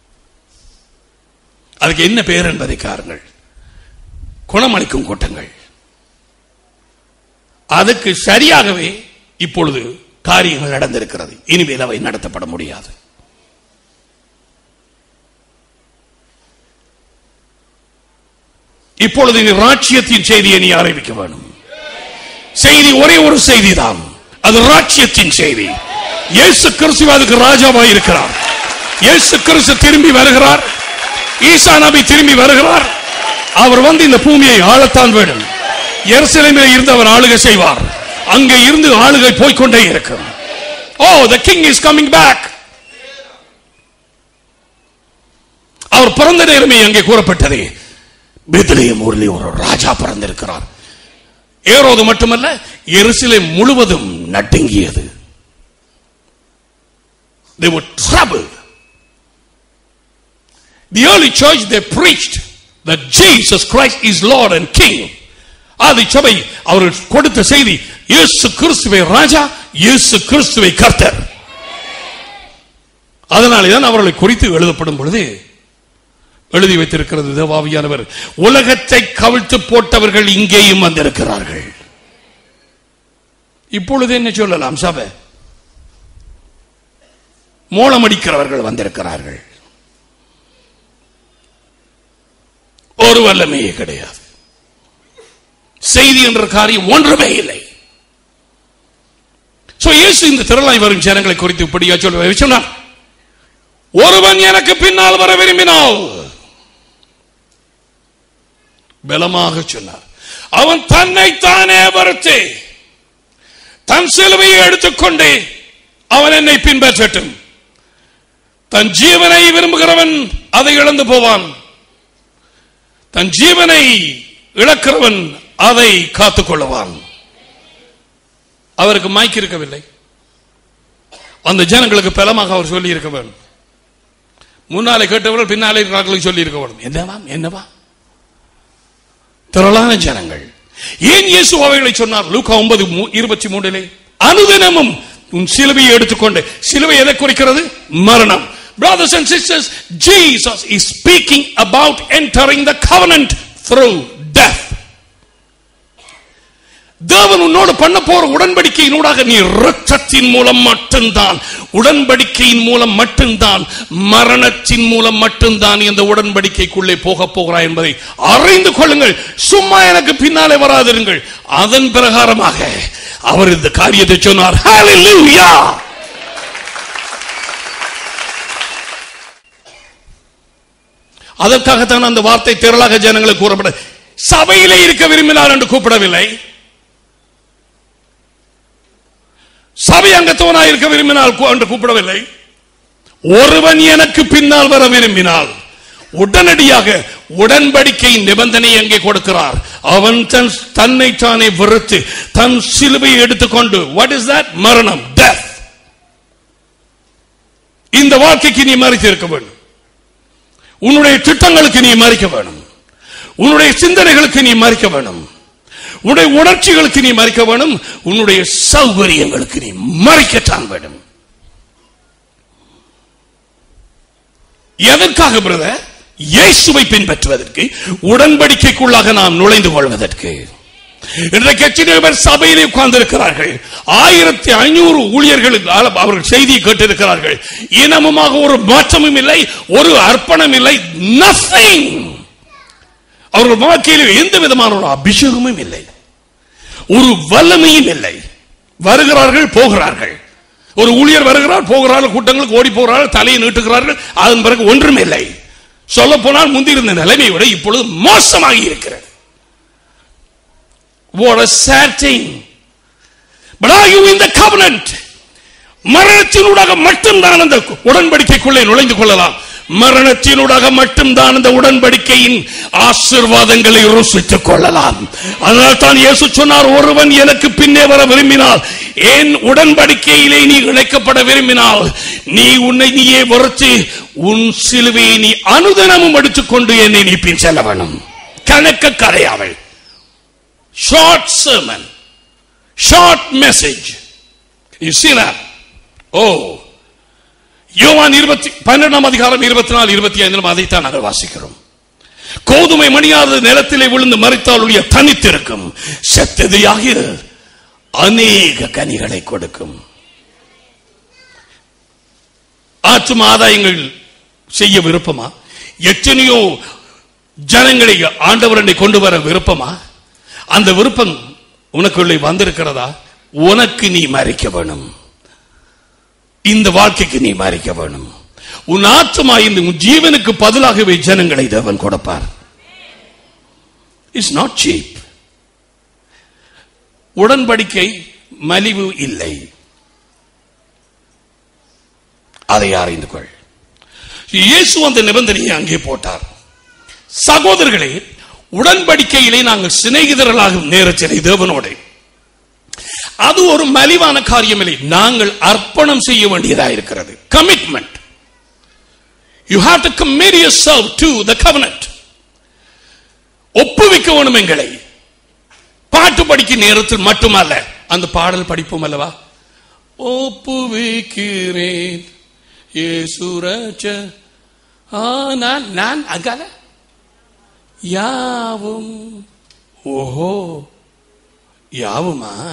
அதுக்கு என்ன பெயர் என்பதை காருங்கள் குணமளிக்கும் கூட்டங்கள் அதுக்கு சரியாகவே இப்பொழுது காரியங்கள் நடந்திருக்கிறது இனிமேல் அவை நடத்தப்பட முடியாது இப்பொழுது நீ ராட்சியத்தின் செய்தியை நீ அறிவிக்க வேண்டும் செய்தி ஒரே ஒரு செய்தி தான் அது ராட்சியத்தின் செய்தி இயேசு கிறிஸ்து அதுக்கு ராஜாவாய் இருக்கிறார் இயேசு கிறிஸ்து திரும்பி வருகிறார் ஈசா நபி திரும்பி வருகிறார் அவர் வந்து இந்த பூமியை ஆளத்தான் வேண்டும் எருசலேமில் இருந்து அவர் ஆளுகை செய்வார் அங்கே இருந்து ஆளுகை போய்க்கொண்டே இருக்கும் oh the king is coming back அவர் பிறந்த நேரமே அங்கே கூறப்பட்டது பெத்லேயம் ஊரிலே ஒரு ராஜா பிறந்திருக்கிறார் ஏரோது மட்டுமல்ல எருசலேம் முழுவதும் நடுங்கியது they were troubled the early church they preached that jesus christ is lord and king ஆதி சபை அவர்கள் கொடுத்த செய்தி இயேசு கிறிஸ்துவை ராஜா இயேசு கிறிஸ்துவை கர்த்தர் அதனாலே தான் அவர்களை குறித்து எழுதப்படும் பொழுது எழுதி வைத்திருக்கிறது தேவாவியானவர் உலகத்தை கவிழ்த்து போட்டவர்கள் இங்கேயும் வந்திருக்கிறார்கள் இப்பொழுது என்ன சொல்லலாம் சபை மூலமடிக்கிறவர்கள் வந்திருக்கிறார்கள் ஒரு வல்லமையே கிடையாது செய்தி என்ற காரியம் ஒன்றுமே இல்லை So, இயேசு இந்த திரளாய் வரும் ஜனங்களை குறித்து இப்படியா சொல்ல சொன்னார் ஒருவன் எனக்கு பின்னால் வர விரும்பினால் பலமாக சொன்னார் அவன் தன்னை தானே வருத்து தன் சிலுவையை எடுத்துக்கொண்டு அவன் என்னை பின்பற்றட்டும் தன் ஜீவனை விரும்புகிறவன் அதை இழந்து போவான் தன் ஜீவனை இழக்கிறவன் அதை காத்துக் கொள்ளுவான் அவருக்கு மைக் இருக்கவில்லை அந்த ஜனங்களுக்கு பலமாக அவர் சொல்லி இருக்க வேண்டும் முன்னாலே கேட்டவர்கள் பின்னாலே இருக்கிறார்களுக்கு சொல்லி இருக்க வேண்டும் என்னவா என்னவா திரளான ஜனங்கள் ஏன் இயேசு அவைகளை சொன்னார் லூக்கா ஒன்பது இருபத்தி மூன்றிலே அனுதினமும் உன் சிலுவையை எடுத்துக்கொண்டு சிலுவை எதை குறிக்கிறது மரணம் Brothers and sisters, Jesus is speaking about entering the covenant through death. தேவன் உன்னோடு பண்ண போற உடன்படிக்கையினூடாக நீ இரத்தத்தின் மூலம் மட்டும்தான் உடன்படிக்கையின் மூலம் மட்டும்தான் மரணத்தின் மூலம் மட்டும்தான் இந்த உடன்படிக்கைக்குள்ளே போக போகிறாய் என்பதை அறிந்து கொள்ளுங்கள் சும்மா எனக்கு பின்னாலே வராதிருங்கள் அதன் பிரகாரமாக அவர் இந்த காரியத்தை சொன்னார் Hallelujah! அதற்காகத்தான் அந்த வார்த்தை திரளாக ஜனங்களுக்கு கூறப்பட சபையிலே இருக்க விரும்பினார் என்று கூப்பிடவில்லை சபை அங்கத்தவனாய் இருக்க விரும்பினால் கூ- என்று கூப்பிடவில்லை ஒருவன் எனக்கு பின்னால் வர விரும்பினால் உடனடியாக உடன்படிக்கை நிபந்தனை அங்கே கொடுக்கிறார் அவன் தன் தன்னை தானே வெறுத்து தன் சிலுவையை எடுத்துக்கொண்டு வாட் இஸ் தட் மரணம் டெத் இந்த வாழ்க்கைக்கு நீ மறித்து இருக்க வேண்டும் உன்னுடைய திட்டங்களுக்கு நீ மறிக்க வேணும் உன்னுடைய சிந்தனைகளுக்கு நீ மறிக்க வேணும் உன்னுடைய உணர்ச்சிகளுக்கு நீ மறிக்க வேணும் உன்னுடைய சௌகரியங்களுக்கு நீ மறிக்கத்தான் வேண்டும் எதற்காக பிரதர் இயேசுவை பின்பற்றுவதற்கு உடன்படிக்கைக்குள்ளாக நாம் நுழைந்து கொள்வதற்கு இன்றைக்கு எத்தனை பேர் சபையிலே உட்கார்ந்திருக்கிறார்கள் ஆயிரத்தி ஐநூறு ஊழியர்களுக்கு ஆள- அவர்கள் செய்தியை கேட்டிருக்கிறார்கள் இனமுமாக ஒரு மாற்றமும் இல்லை ஒரு அர்ப்பணம் இல்லை நத்திங் அவர்கள் வாழ்க்கையில் எந்த விதமான ஒரு அபிஷேகமும் இல்லை ஒரு வல்லமையும் இல்லை வருகிறார்கள் போகிறார்கள் ஒரு ஊழியர் வருகிறார் போகிறார்கள் கூட்டங்களுக்கு ஓடி போகிறார்கள் தலையை நீட்டுகிறார்கள் அதன் பிறகு ஒன்றும் இல்லை சொல்ல போனால் முந்திருந்த நிலைமை விட இப்பொழுது மோசமாகி இருக்கிறது What a sad thing. But are you in the covenant? மரணத்தினூடாக மட்டும்தான் அந்த உடன்படிக்கைக்குள்ளே நுழைந்து கொள்ளலாம் மரணத்தினூடாக மட்டும்தான் இந்த உடன்படிக்கையின் ஆசிர்வாதங்களை ருசித்துக் கொள்ளலாம் அதனால் தான் இயேசு சொன்னார் ஒருவன் எனக்கு பின்னே வர விரும்பினால் என் உடன்படிக்கையிலே நீ இழைக்கப்பட விரும்பினால் நீ உன்னை நீயே வறுத்து உன் சிலுவையை நீ அனுதினமும் எடுத்துக்கொண்டு என்னை நீ பின் செல்ல வேணும் கணக்க கரையாவள் short sermon short message you see that oh யோவான் இருபத்தி பன்னெண்டாம் அதிகாரம் இருபத்தி நாலு இருபத்தி ஐந்திலும் அதைத்தான் நாங்கள் வாசிக்கிறோம் கோதுமை மணியாவது நிலத்திலே விழுந்து மறித்தாலுடைய தனித்திருக்கும் செத்ததையாக அநேக கனிகளை கொடுக்கும் ஆற்றும் ஆதாயங்கள் செய்ய விருப்பமா எத்தனையோ ஜனங்களை ஆண்டவர் என்னை கொண்டு வர விருப்பமா அந்த விருப்பம் உனக்குள்ளே வந்திருக்கிறதா உனக்கு நீ மறிக்க வேணும் இந்த வாழ்க்கைக்கு நீ மறிக்க வேணும் உன் ஆத்மா இந்த உன் ஜீவனுக்கு பதிலாகவே ஜனங்களை தேவன் கொடுப்பார் இட்ஸ் நாட் சீப் உடன்படிக்கை மலிவு இல்லை அதை அறிந்து கொள் இயேசு அந்த நிபந்தனையை அங்கே போட்டார் சகோதரர்களே உடன்படிக்கையிலே நாங்கள் சிநேகிதர்களாக நேரச்சிலை தேவனோடு அது ஒரு மலிவான காரியம் இல்லை நாங்கள் அர்ப்பணம் செய்ய வேண்டியதா இருக்கிறது commitment you have to commit yourself to the covenant ஒப்புவிக்க வேணும் எங்களை பாட்டு படிக்கும் நேரத்தில் மட்டுமல்ல அந்த பாடல் படிப்போம் அல்லவா ஒப்புவிக்கிறேன் ஏசுரச்ச ஆ நான் நான் அங்கால யாவும் ஓஹோ யாவுமா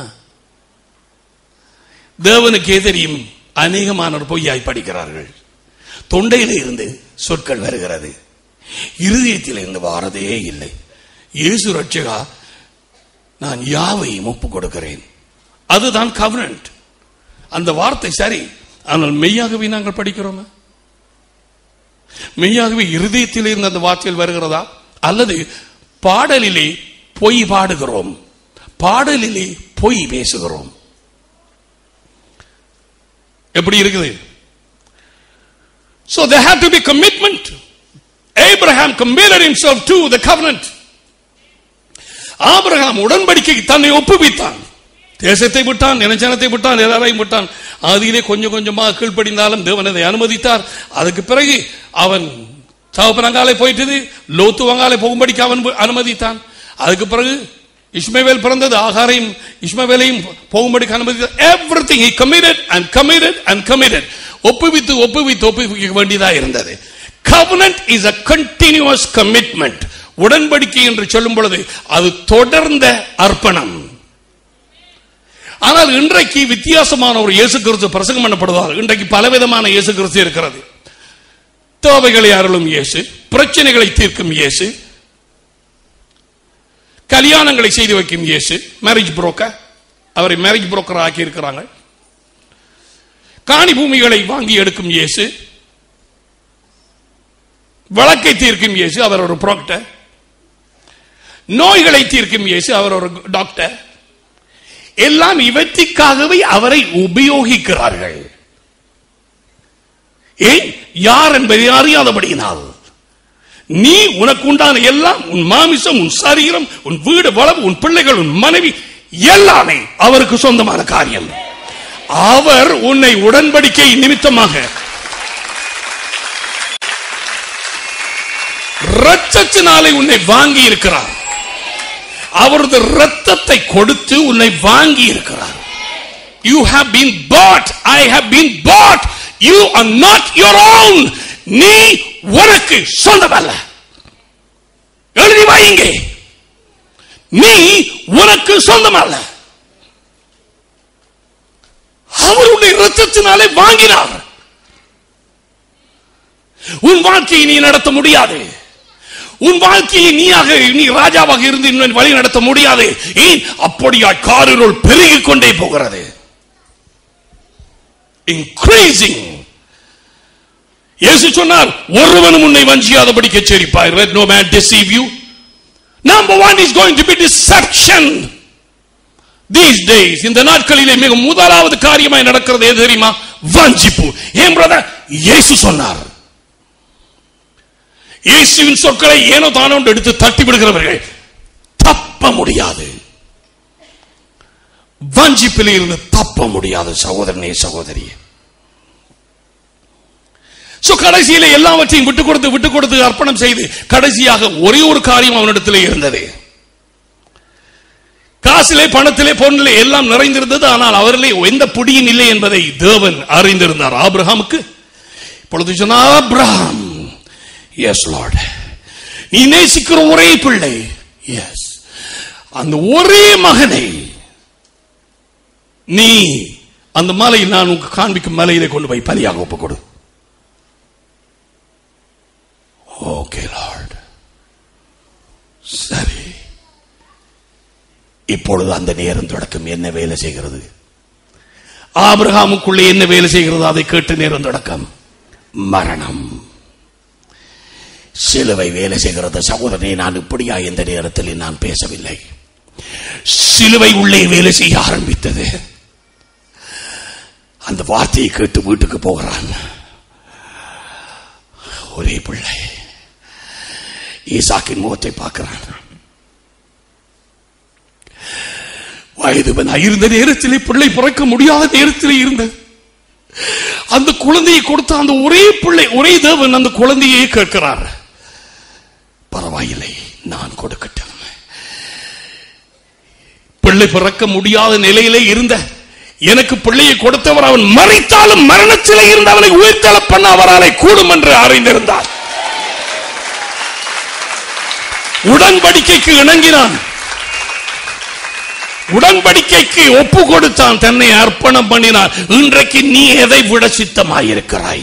தேவனுக்கே தெரியும் அநேகமானோர் பொய்யாய் படிக்கிறார்கள் தொண்டையில இருந்து சொற்கள் வருகிறது இருதயத்தில் இருந்து வாரதே இல்லை இயேசு ரட்சகா நான் யாவையும் ஒப்பு கொடுக்கிறேன் அதுதான் கவனன்ட் அந்த வார்த்தை சரி ஆனால் மெய்யாகவே நாங்கள் படிக்கிறோமா மெய்யாகவே இருதயத்தில் இருந்து அந்த வார்த்தைகள் வருகிறதா அல்லது பாடலிலே பொய் பாடுகிறோம் பாடலிலே பொய் பேசுகிறோம் எப்படி இருக்குது So there had to be commitment. Abraham committed himself to the covenant. ஆபிரகாம் உடன்படிக்கைக்கு தன்னை ஒப்புவித்தான் தேசத்தை விட்டான் நினைச்சனத்தை விட்டான் எல்லாரையும் விட்டான் அதிலே கொஞ்சம் கொஞ்சமாக கீழ்ப்படிந்தாலும் தேவன் அதை அனுமதித்தார் அதுக்கு பிறகு அவன் தகப்பனங்காலே போயிட்டது லோத்து வங்காலே போகும்படிக்கு அவன் அனுமதித்தான் அதுக்கு பிறகு இஸ்மவேல் பிறந்தது ஆகாரையும் இஸ்மவேலையும் போகும்படிக்கு அனுமதித்தார் everything he committed and committed and committed ஒப்புவித்து ஒப்புவித்து ஒப்புவிக்க வேண்டியதா இருந்தது covenant is a continuous commitment உடன்படிக்கை என்று சொல்லும் பொழுது அது தொடர்ந்த அர்ப்பணம் ஆனால் இன்றைக்கு வித்தியாசமான ஒரு இயேசு கிறிஸ்து பிரசங்கம் பண்ணப்படுவார் இன்றைக்கு பலவிதமான இயேசு கிறிஸ்து இருக்கிறது தேவைகளை அருளும் இயேசு பிரச்சனைகளை தீர்க்கும் இயேசு கல்யாணங்களை செய்து வைக்கும் இயேசு மேரேஜ் புரோக்கர் அவரை மேரேஜ் புரோக்கர் ஆக்கி இருக்கிறாங்க காணி பூமிகளை வாங்கி எடுக்கும் இயேசு வழக்கை தீர்க்கும் இயேசு அவர் ஒரு புரோக்டர் நோய்களை தீர்க்கும் இயேசு அவர் ஒரு டாக்டர் எல்லாம் இவற்றிற்காகவே அவரை உபயோகிக்கிறார்கள் ஏன் யார் என்பதை அறியாதபடியினால் நீ உனக்கு உண்டான எல்லாம் உன் மாமிசம் உன் சரீரம் உன் வீடு வளவு உன் பிள்ளைகள் உன் மனைவி எல்லாமே அவருக்கு சொந்தமான காரியம் அவர் உன்னை உடன்படிக்கை நிமித்தமாக ரத்தத்தினாலே உன்னை வாங்கி இருக்கிறார் அவரது ரத்தத்தை கொடுத்து உன்னை வாங்கி இருக்கிறார் you have been bought I have been bought you are not your own நீ உனக்கு சொந்தமல்ல எழுதி வாங்க நீ உனக்கு சொந்தமல்ல அவருடைய ரத்தத்தினாலே வாங்கினார் உன் வாழ்க்கையை நீ நடத்த முடியாது உன் வாழ்க்கையை நீயாக நீ ராஜாவாக இருந்து இன்னும் வழி நடத்த முடியாது ஏன் அப்படியா காரிருள் பெருகிக் கொண்டே போகிறது இன்க்ரீசிங் இயேசு சொன்னார் ஒருவனும் உன்னை வஞ்சியாதபடிக்கு எச்சரிப்பாய் let no man deceive you number one is going to be deception these days இந்த நாட்களிலே மிக முதலாவது காரியமாய் நடக்கிறது எது தெரியுமா வஞ்சிப்பு ஏன் பிரதர் இயேசு சொன்னார் இயேசுவின் சொற்களை ஏனோ தானோ என்று எடுத்து தட்டி விடுகிறவர்கள் தப்ப முடியாது வஞ்சிப்பில் இருந்து தப்ப முடியாது சகோதரனே சகோதரியே சோ கடைசியில எல்லாவற்றையும் விட்டு கொடுத்து விட்டு கொடுத்து அர்ப்பணம் செய்து கடைசியாக ஒரே ஒரு காரியம் அவனிடத்திலே இருந்தது காசிலே பணத்திலே பொருளிலே எல்லாம் நிறைந்திருந்தது ஆனால் அவரிலே எந்த புடியும் இல்லை என்பதை தேவன் அறிந்திருந்தார் ஆபிரகாமுக்கு இப்பொழுது சொன்னார் ஆபிரகாம் எஸ் லார்ட் நீ நேசிக்கிற ஒரே பிள்ளை எஸ் அந்த ஒரே மகனை நீ அந்த மலை நான் உனக்கு காண்பிக்கும் மலையிலே கொண்டு போய் பலியாக ஒப்புக் கொடு ஓகே லார்ட் சரி இப்பொழுது அந்த நேரம் தொடக்கம் என்ன வேலை செய்கிறது ஆபிரகாமுக்குள்ளே என்ன வேலை செய்கிறது அதை கேட்டு நேரம் தொடக்கம் மரணம் சிலுவை வேலை செய்கிறது சகோதரனை நான் இப்படியா இந்த நேரத்தில் நான் பேசவில்லை சிலுவை உள்ளே வேலை செய்ய ஆரம்பித்தது அந்த வார்த்தையை கேட்டு வீட்டுக்கு போகிறான் ஒரே பிள்ளை ஈசாக்கின் முகத்தை பார்க்கிறான் வயதுவன் இருந்த நேரத்திலே பிள்ளை பிறக்க முடியாத நேரத்திலே இருந்தது அந்த குழந்தையை கொடுத்த அந்த ஒரே பிள்ளை ஒரே தேவன் அந்த குழந்தையை கேட்கிறார் பரவாயில்லை நான் கொடுக்கட்டும் பிள்ளை பிறக்க முடியாத நிலையிலே இருந்த எனக்கு பிள்ளையை கொடுத்தவர் அவன் மறைத்தாலும் மரணத்திலே இருந்து அவனை உயிர்த்தல பண்ண அவராலே கூடும் என்று அறிந்திருந்தார் உடன்படிக்கைக்கு இணங்கினான் உடன்படிக்கைக்கு ஒப்பு கொடுத்தான் தன்னை அர்ப்பணம் பண்ணினான் இன்றைக்கு நீ எதை விட சித்தமாயிருக்கிறாய்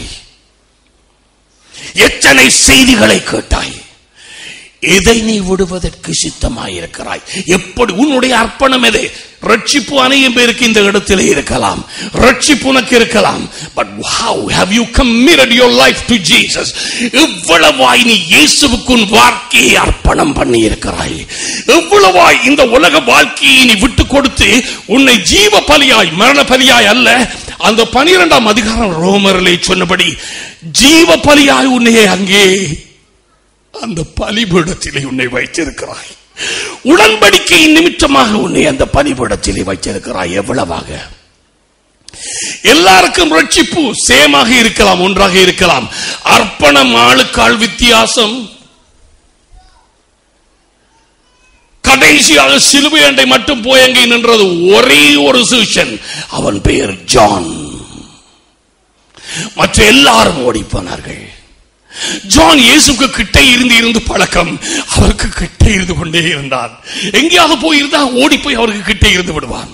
எத்தனை செய்திகளை கேட்டாய் எதை நீ விடுவதற்கு சித்தமாயிருக்கிறாய் எப்படி உன்னுடைய அர்ப்பணம் எது ரட்சிப்பு அனையும் பேருக்கு இந்த இடத்திலே இருக்கலாம் ரட்சிப்பு உனக்கு இருக்கலாம் but how have you committed your life to Jesus எவ்வளவாய் நீ இயேசுவுக்கு உன் வாழ்க்கையை அர்ப்பணம் பண்ணி இருக்கிறாய் எவ்வளவாய் இந்த உலக வாழ்க்கையை நீ விட்டு கொடுத்து உன்னை ஜீவ பலியாய் மரண பலியாய் அல்ல அந்த பனிரெண்டாம் அதிகாரம் ரோமரிலே சொன்னபடி ஜீவ பலியாய் உன்னையே அங்கே அந்த பலிபீடத்திலே உன்னை வைத்திருக்கிறாய் உடன்படிக்கையின் நிமித்தமாக உன்னை அந்த பலிபீடத்திலே வைத்திருக்கிறாய் எவ்வளவாக எல்லாருக்கும் ரட்சிப்பு சேமாக இருக்கலாம் ஒன்றாக இருக்கலாம் அர்ப்பணம் ஆளுக்கால் வித்தியாசம் கடைசியாக சிலுவை அண்டை மட்டும் போய் அங்கே நின்றது ஒரே ஒரு சிஷன் அவன் பெயர் ஜான் மற்ற எல்லாரும் ஓடி போனார்கள் ஜான் இயேசுக்கு கிட்டே இருந்து இருந்து பழக்கம் அவருக்கு கிட்டே இருந்து கொண்டே இருந்தான் எங்கேயாவது போயிருந்தா ஓடி போய் அவருக்கு கிட்டே இருந்து விடுவான்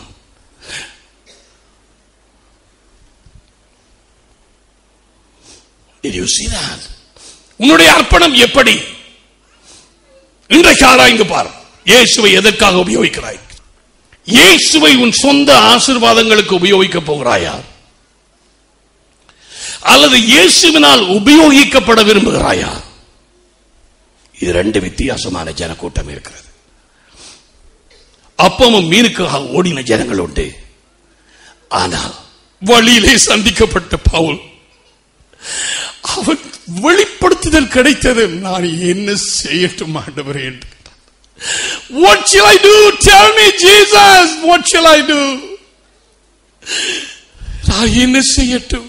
Did you see that? உன்னுடைய அர்ப்பணம் எப்படி இன்றைக்கு ஆராய்ந்து பார் இயேசுவை எதற்காக உபயோகிக்கிறாய் இயேசுவை உன் சொந்த ஆசிர்வாதங்களுக்கு உபயோகிக்க போகிறாயா அல்லது இயேசுவினால் உபயோகிக்கப்பட விரும்புகிறாயா இது ரெண்டு வித்தியாசமான ஜனக்கூட்டம் இருக்கிறது அப்பமும் மீனுக்காக ஓடின ஜனங்கள் உண்டு ஆனால் வழியிலே சந்திக்கப்பட்ட பவுல் அவன் வெளிப்படுத்துதல் கிடைத்தது நான் என்ன செய்யட்டும் ஆண்டவரே என்று What shall I do? Tell me, Jesus. What shall I do? நான் என்ன செய்யட்டும்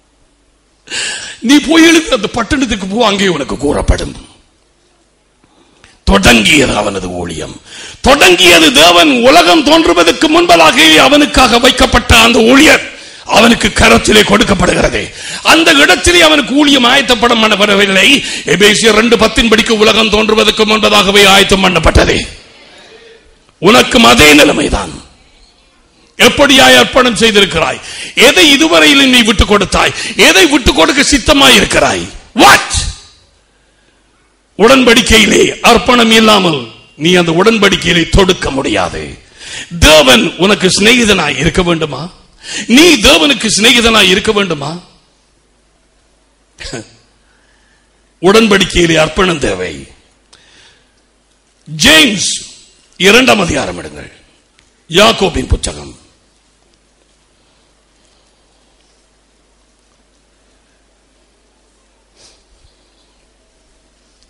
நீ போய் எழுந்து அந்த பட்டணத்துக்கு போ அங்கே உனக்கு கூறப்படும் தொடங்கியது அவனது ஊழியம் தொடங்கியது தேவன் உலகம் தோன்றுவதற்கு முன்பதாக அவனுக்காக வைக்கப்பட்ட அந்த ஊழியர் அவனுக்கு கரத்திலே கொடுக்கப்படுகிறது அந்த இடத்திலே அவனுக்கு ஊழியம் ஆயத்தப்படம் பண்ணப்படவில்லை எபேசியர் ரெண்டு பத்தின் படிக்க உலகம் தோன்றுவதற்கு முன்பதாகவே ஆயத்தம் பண்ணப்பட்டது உனக்கும் அதே நிலைமைதான் எப்படியாய் அர்ப்பணம் செய்திருக்கிறாய் எதை இதுவரையிலும் நீ விட்டு கொடுத்தாய் எதை விட்டு கொடுக்க சித்தமாய் இருக்கிறாய் வாட் உடன்படிக்கையிலே அர்ப்பணம் இல்லாமல் நீ அந்த உடன்படிக்கையிலே தொடுக்க முடியாது தேவன் உனக்கு சிநேகிதனாய் இருக்க வேண்டுமா நீ தேவனுக்கு சிநேகிதனாய் இருக்க வேண்டுமா உடன்படிக்கையிலே அர்ப்பணம் தேவை ஜேம்ஸ் இரண்டாம் அதிகாரம் எடுங்கள் யாக்கோபின் புத்தகம்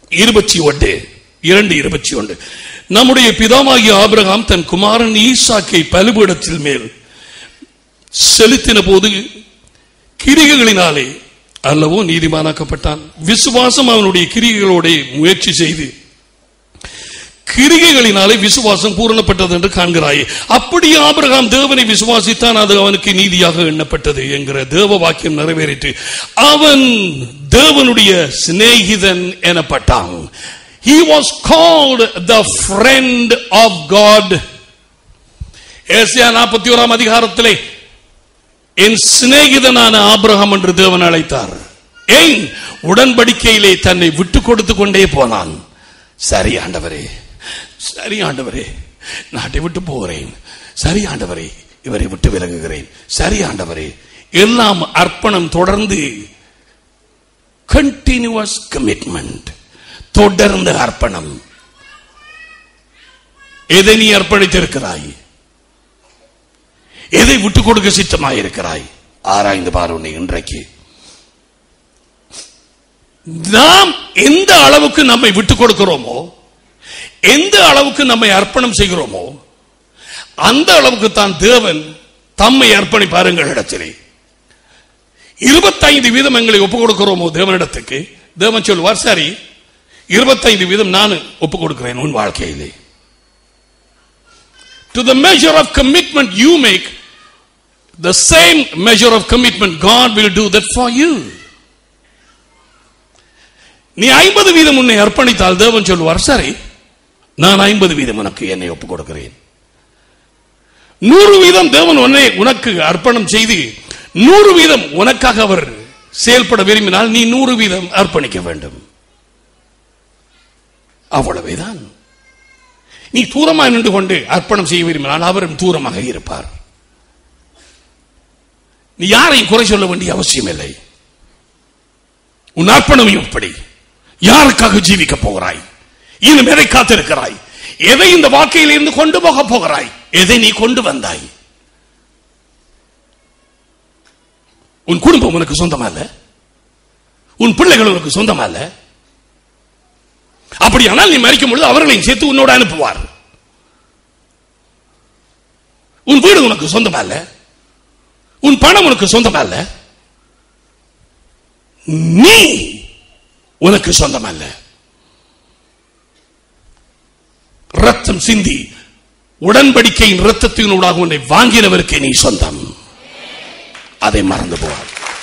இருபத்தி ஒன்று இரண்டு இருபத்தி ஒன்று நம்முடைய பிதாவாகிய ஆபிரகாம் தன் குமாரன் ஈசாக்கை பலிபீடத்தில் மேல் செலுத்தின போது கிரிகைகளினாலே அல்லவோ நீதிமானாக்கப்பட்டான் விசுவாசம் அவனுடைய கிரிகைகளோட முயற்சி செய்து கிரிகைகளினாலே விசுவாசம் பூரணப்பட்டது என்று காண்கிறாயே அப்படி ஆபிரகாம் தேவனை விசுவாசித்தான் அது அவனுக்கு நீதியாக எண்ணப்பட்டது என்கிற தேவ வாக்கியம் நிறைவேறிற்று அவன் தேவனுடைய சிநேகிதன் எனப்பட்டான் he was called the friend of god ஏசியா நாற்பத்தி ஓராம் அதிகாரத்திலே என் சிநேகிதனான ஆபிரகாம் என்று தேவன் அழைத்தார் ஏன் உடன்படிக்கையிலே தன்னை விட்டு கொடுத்து கொண்டே போனான் சரி ஆண்டவரே சரி ஆண்டவரே நாட்டை விட்டு போகிறேன் சரி ஆண்டவரே இவரை விட்டு விலகுகிறேன் சரி ஆண்டவரே எல்லாம் அர்ப்பணம் தொடர்ந்து கண்டினியூஸ் கமிட்மெண்ட் தொடர்ந்து அர்ப்பணம் எதை நீ அர்ப்பணித்திருக்கிறாய் எதை விட்டுக் கொடுக்க சித்தமாயிருக்கிறாய் ஆராய்ந்து பாரு உன்னை இன்றைக்கு நாம் எந்த அளவுக்கு நம்மை விட்டுக் கொடுக்கிறோமோ எந்த அளவுக்கு நம்மை அர்ப்பணம் செய்கிறோமோ அந்த அளவுக்கு தான் தேவன் தம்மை அர்ப்பணிப்பார் எங்களிடத்திலே இருபத்தைந்து வீதம் எங்களை ஒப்புக் கொடுக்கிறோமோ தேவனிடத்துக்கு தேவன் சொல்வார் சரி இருபத்தைந்து வீதம் நான் ஒப்புக் கொடுக்கிறேன் உன் வாழ்க்கையிலே to the measure of commitment you make the same measure of commitment God will do that for you நீ ஐம்பது வீதம் உன்னை அர்ப்பணித்தால் தேவன் சொல்வார் சரி நான் ஐம்பது வீதம் உனக்கு என்னை ஒப்புக் கொடுக்கிறேன் நூறு வீதம் தேவன் உன்னை உனக்கு அர்ப்பணம் செய்து நூறு வீதம் உனக்காக அவர் செயல்பட விரும்பினால் நீ நூறு வீதம் அர்ப்பணிக்க வேண்டும் அவ்வளவேதான் நீ தூரமாக நின்று கொண்டு அர்ப்பணம் செய்ய விரும்பினால் அவரும் தூரமாக இருப்பார் நீ யாரையும் குறை சொல்ல வேண்டிய அவசியம் இல்லை உன் அர்ப்பணம் எப்படி யாருக்காக ஜீவிக்க போகிறாய் இன்னும் எதை காத்திருக்கிறாய் எதை இந்த வாழ்க்கையில் இருந்து கொண்டு போக போகிறாய் எதை நீ கொண்டு வந்தாய் உன் குடும்பம் உனக்கு சொந்தமா இல்ல உன் பிள்ளைகள் உனக்கு சொந்தமா இல்ல அப்படியானால் நீ மறிக்கும் பொழுது அவர்களையும் சேர்த்து உன்னோட அனுப்புவார் உன் வீடு உனக்கு சொந்தமா இல்ல உன் பணம் உனக்கு சொந்தமா இல்ல நீ உனக்கு சொந்தமல்ல ரத்தம் சிந்தி உடன்படிக்கையின் ரத்தத்தினூடாக உன்னை வாங்கினவருக்கு நீ சொந்தம் அதை மறந்து போவார்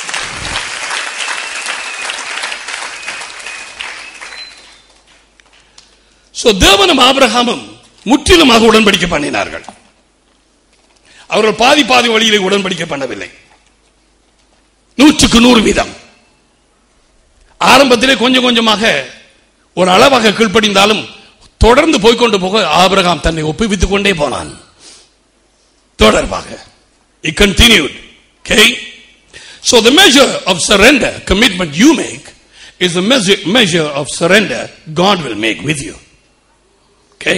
So, தேவனும் ஆபிரகாமும் முற்றிலுமாக உடன்படிக்கை பண்ணினார்கள் அவர்கள் பாதி பாதி வழியிலே உடன்படிக்கை பண்ணவில்லை நூற்றுக்கு நூறு வீதம் ஆரம்பத்திலே கொஞ்சம் கொஞ்சமாக ஒரு அளவாக கீழ்ப்படிந்தாலும் தொடர்ந்து போய்க்கொண்டு போக ஆபிரகாம் தன்னை ஒப்புவித்துக் கொண்டே போனான் தொடர்பாக it continued okay so the measure of surrender commitment you make is the measure, measure of surrender god will make with you okay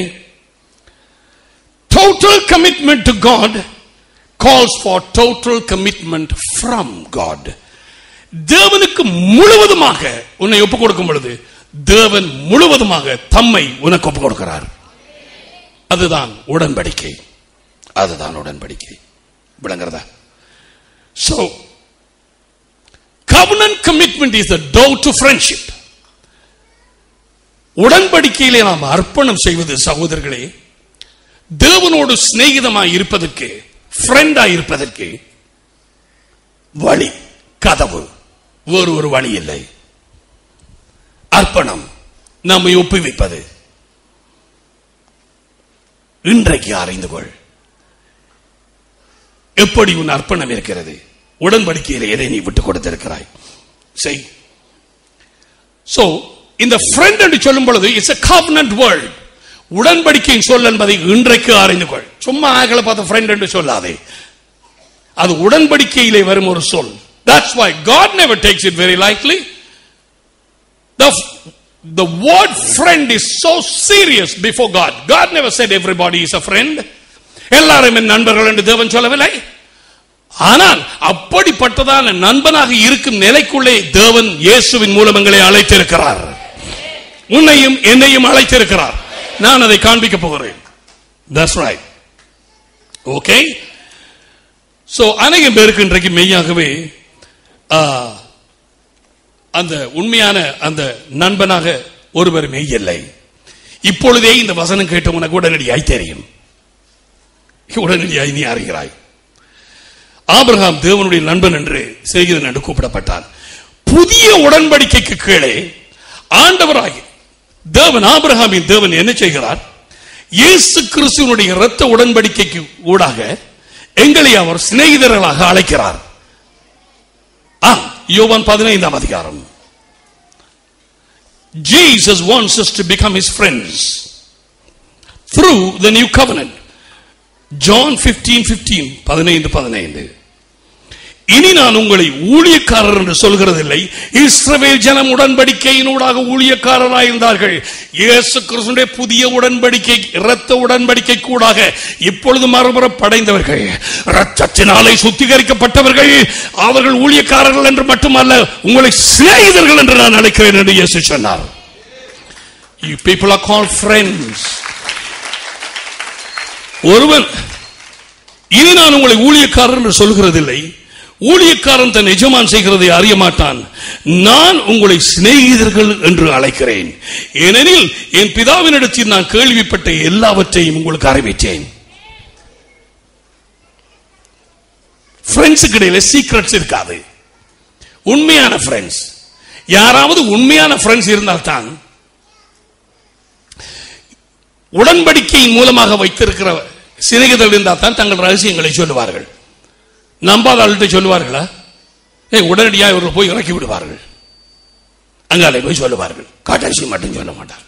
total commitment to god calls for total commitment from god தேவனுக்கு முழுவதுமாக உன்னை ஒப்புக் கொடுக்கும் பொழுது தேவன் முழுவதுமாக தம்மை உனக்கு ஒப்புக் கொடுக்கிறார் அதுதான் உடன்படிக்கை அதுதான் உடன்படிக்கை விளங்குறதா so covenant commitment is the door to friendship உடன்படிக்கையிலே நாம் அர்ப்பணம் செய்வது சகோதரர்களே தேவனோடு சிநேகிதமாய் இருப்பதற்கு ஃப்ரெண்டாய் இருப்பதற்கு வழி கதவு வேறு ஒரு வழி இல்லை அர்ப்பணம் நம்மை ஒப்புவிப்பது இன்றைக்கு அறிந்து கொள் எப்படி உன் அர்ப்பணம் இருக்கிறது உடன்படிக்கையில் எதை நீ விட்டுக் கொடுத்திருக்கிறாய் செய் சோ இந்த ஃப்ரெண்ட் என்று சொல்லும் பொழுது இட்ஸ் a covenant word உடன்படிக்கையின் சொல் என்பதை இன்றைக்கு அறிந்து கொள் சும்மா ஆக்களை பார்த்த ஃப்ரெண்ட் என்று சொல்லாதே அது உடன்படிக்கையிலே வரும் ஒரு சொல் that's why god never takes it very lightly the the word friend is so serious before god god never said everybody is a friend எல்லாரும் என் நண்பர்கள் என்று தேவன் சொல்லவில்லை ஆனால் அப்படிப்பட்டதான நண்பனாக இருக்கும் நிலைக்குள்ளே தேவன் இயேசுவின் மூலம் எங்களை அழைத்திருக்கிறார் உன்னையும் என்னையும் அழைத்திருக்கிறார் நான் அதை காண்பிக்க போகிறேன் தட்ஸ் ரைட் ஓகே சோ அநேகம் பேருக்கு இன்றைக்கு மெய்யாகவே ஆ, அந்த உண்மையான அந்த நண்பனாக ஒருவர் மெய்யில்லை இப்பொழுதே இந்த வசனம் கேட்ட உனக்கு உடனடியாய் தெரியும் உடனடியாய் நீ அறிகிறாய் ஆபிரகாம் தேவனுடைய நண்பன் என்று சிநேகிதன் என்று கூப்பிடப்பட்டான் புதிய உடன்படிக்கைக்கு கீழே ஆண்டவராகி தேவன் ஆபிரகாமின் தேவன் என்ன செய்கிறார் இயேசு கிறிஸ்துவனுடைய இரத்த உடன்படிக்கைக்கு ஊடாக எங்களை அவர் சிநேகிதர்களாக அழைக்கிறார் ஆம் யோவான் பதினைந்தாம் அதிகாரம் Jesus wants us to become his friends through the new covenant. John 15 15 பதினைந்து பதினைந்து இனி நான் உங்களை ஊழியக்காரர் என்று சொல்கிறதில்லை இஸ்ரவேல் ஜனம் உடன்படிக்கையினூடாக ஊழியக்காரராக இருந்தார்கள் இயேசு கிறிஸ்துடைய புதிய உடன்படிக்கை இரத்த உடன்படிக்கை கூடாக இப்பொழுது மறுபுறம் படைந்தவர்கள் இரத்தத்தினாலே சுத்திகரிக்கப்பட்டவர்கள் அவர்கள் ஊழியக்காரர்கள் என்று மட்டுமல்ல உங்களை சிநேகிதர்கள் என்று நான் அழைக்கிறேன் என்று இயேசு சொன்னார் You people are called friends. ஒருவன் இனி நான் உங்களை ஊழியக்காரர் என்று சொல்கிறதில்லை ஊழியக்காரன் தன் எஜமான் செய்கிறதை அறிய மாட்டான் நான் உங்களை சிநேகிதர்கள் என்று அழைக்கிறேன் ஏனெனில் என் பிதாவினிடத்தில் நான் கேள்விப்பட்ட எல்லாவற்றையும் உங்களுக்கு அறிவித்தேன் ஃப்ரெண்ட்ஸுக்கு இடையில சீக்ரெட்ஸ் இருக்காது உண்மையான ஃப்ரெண்ட்ஸ் யாராவது உண்மையான ஃப்ரெண்ட்ஸ் இருந்தால்தான் உடன்படிக்கையின் மூலமாக வைத்திருக்கிற சிநேகிதர்கள் இருந்தால் தான் தங்கள் ரகசியங்களை சொல்லுவார்கள் நம்பாத ஆள்கிட்ட சொல்லுவார்களா ஏ உடனடியாக இவர்கள் போய் இறக்கி விடுவார்கள் அங்காலே போய் சொல்லுவார்கள் காட்டரிசி மட்டும் சொல்ல மாட்டார்கள்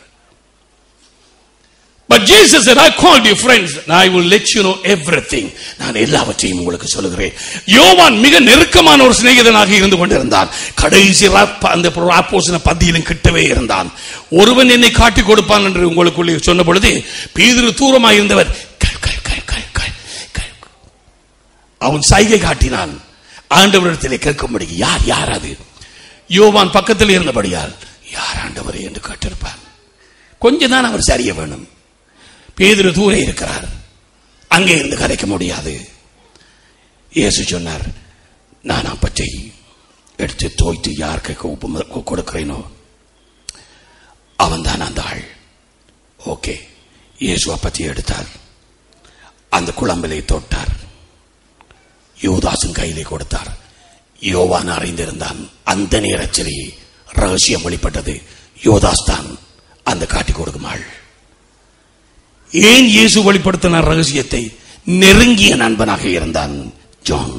But Jesus said, I called you friends, and I will let you know everything. நான் எல்லாவற்றையும் உங்களுக்கு சொல்லுகிறேன் யோவான் மிக நெருக்கமான ஒரு சிநேகிதனாக இருந்து கொண்டிருந்தான் கடைசி ராப்ப- அந்த ஆப்போசன பந்தியிலும் கிட்டவே இருந்தான் ஒருவன் என்னை காட்டிக் கொடுப்பான் என்று உங்களுக்குள்ளே சொன்ன பொழுது பீதிரு தூரமாக இருந்தவர் "கல், கல், கல், கல், கல், கல்." அவன் சைகை காட்டினான் ஆண்டவரிடத்திலே கேட்கும்படி யார் யார் அது யோவான் பக்கத்தில் இருந்தபடியால் யார் ஆண்டவரே என்று கேட்டிருப்பான் கொஞ்சம் தான் அவர் சரிய வேணும் பேதுரு தூரே இருக்கிறார் அங்கே இருந்து கதைக்க முடியாது இயேசு சொன்னார் நான் அப்பத்தை எடுத்து தோய்த்து யாருக்கு உப்பு கொடுக்கிறேனோ அவன் தான் அந்த ஆள் ஓகே இயேசு அப்பத்தை எடுத்தார் அந்த குழம்பிலே தொட்டார் யோதாசன் கையிலே கொடுத்தார் யோவான் அறிந்திருந்தான் அந்த நேரத்திலேயே ரகசியம் வெளிப்பட்டது யோதாஸ் தான் அந்த காட்டி கொடுக்கும் ஆள் ஏன் இயேசு வெளிப்படுத்தினார் ரகசியத்தை நெருங்கிய நண்பனாக இருந்தான் ஜான்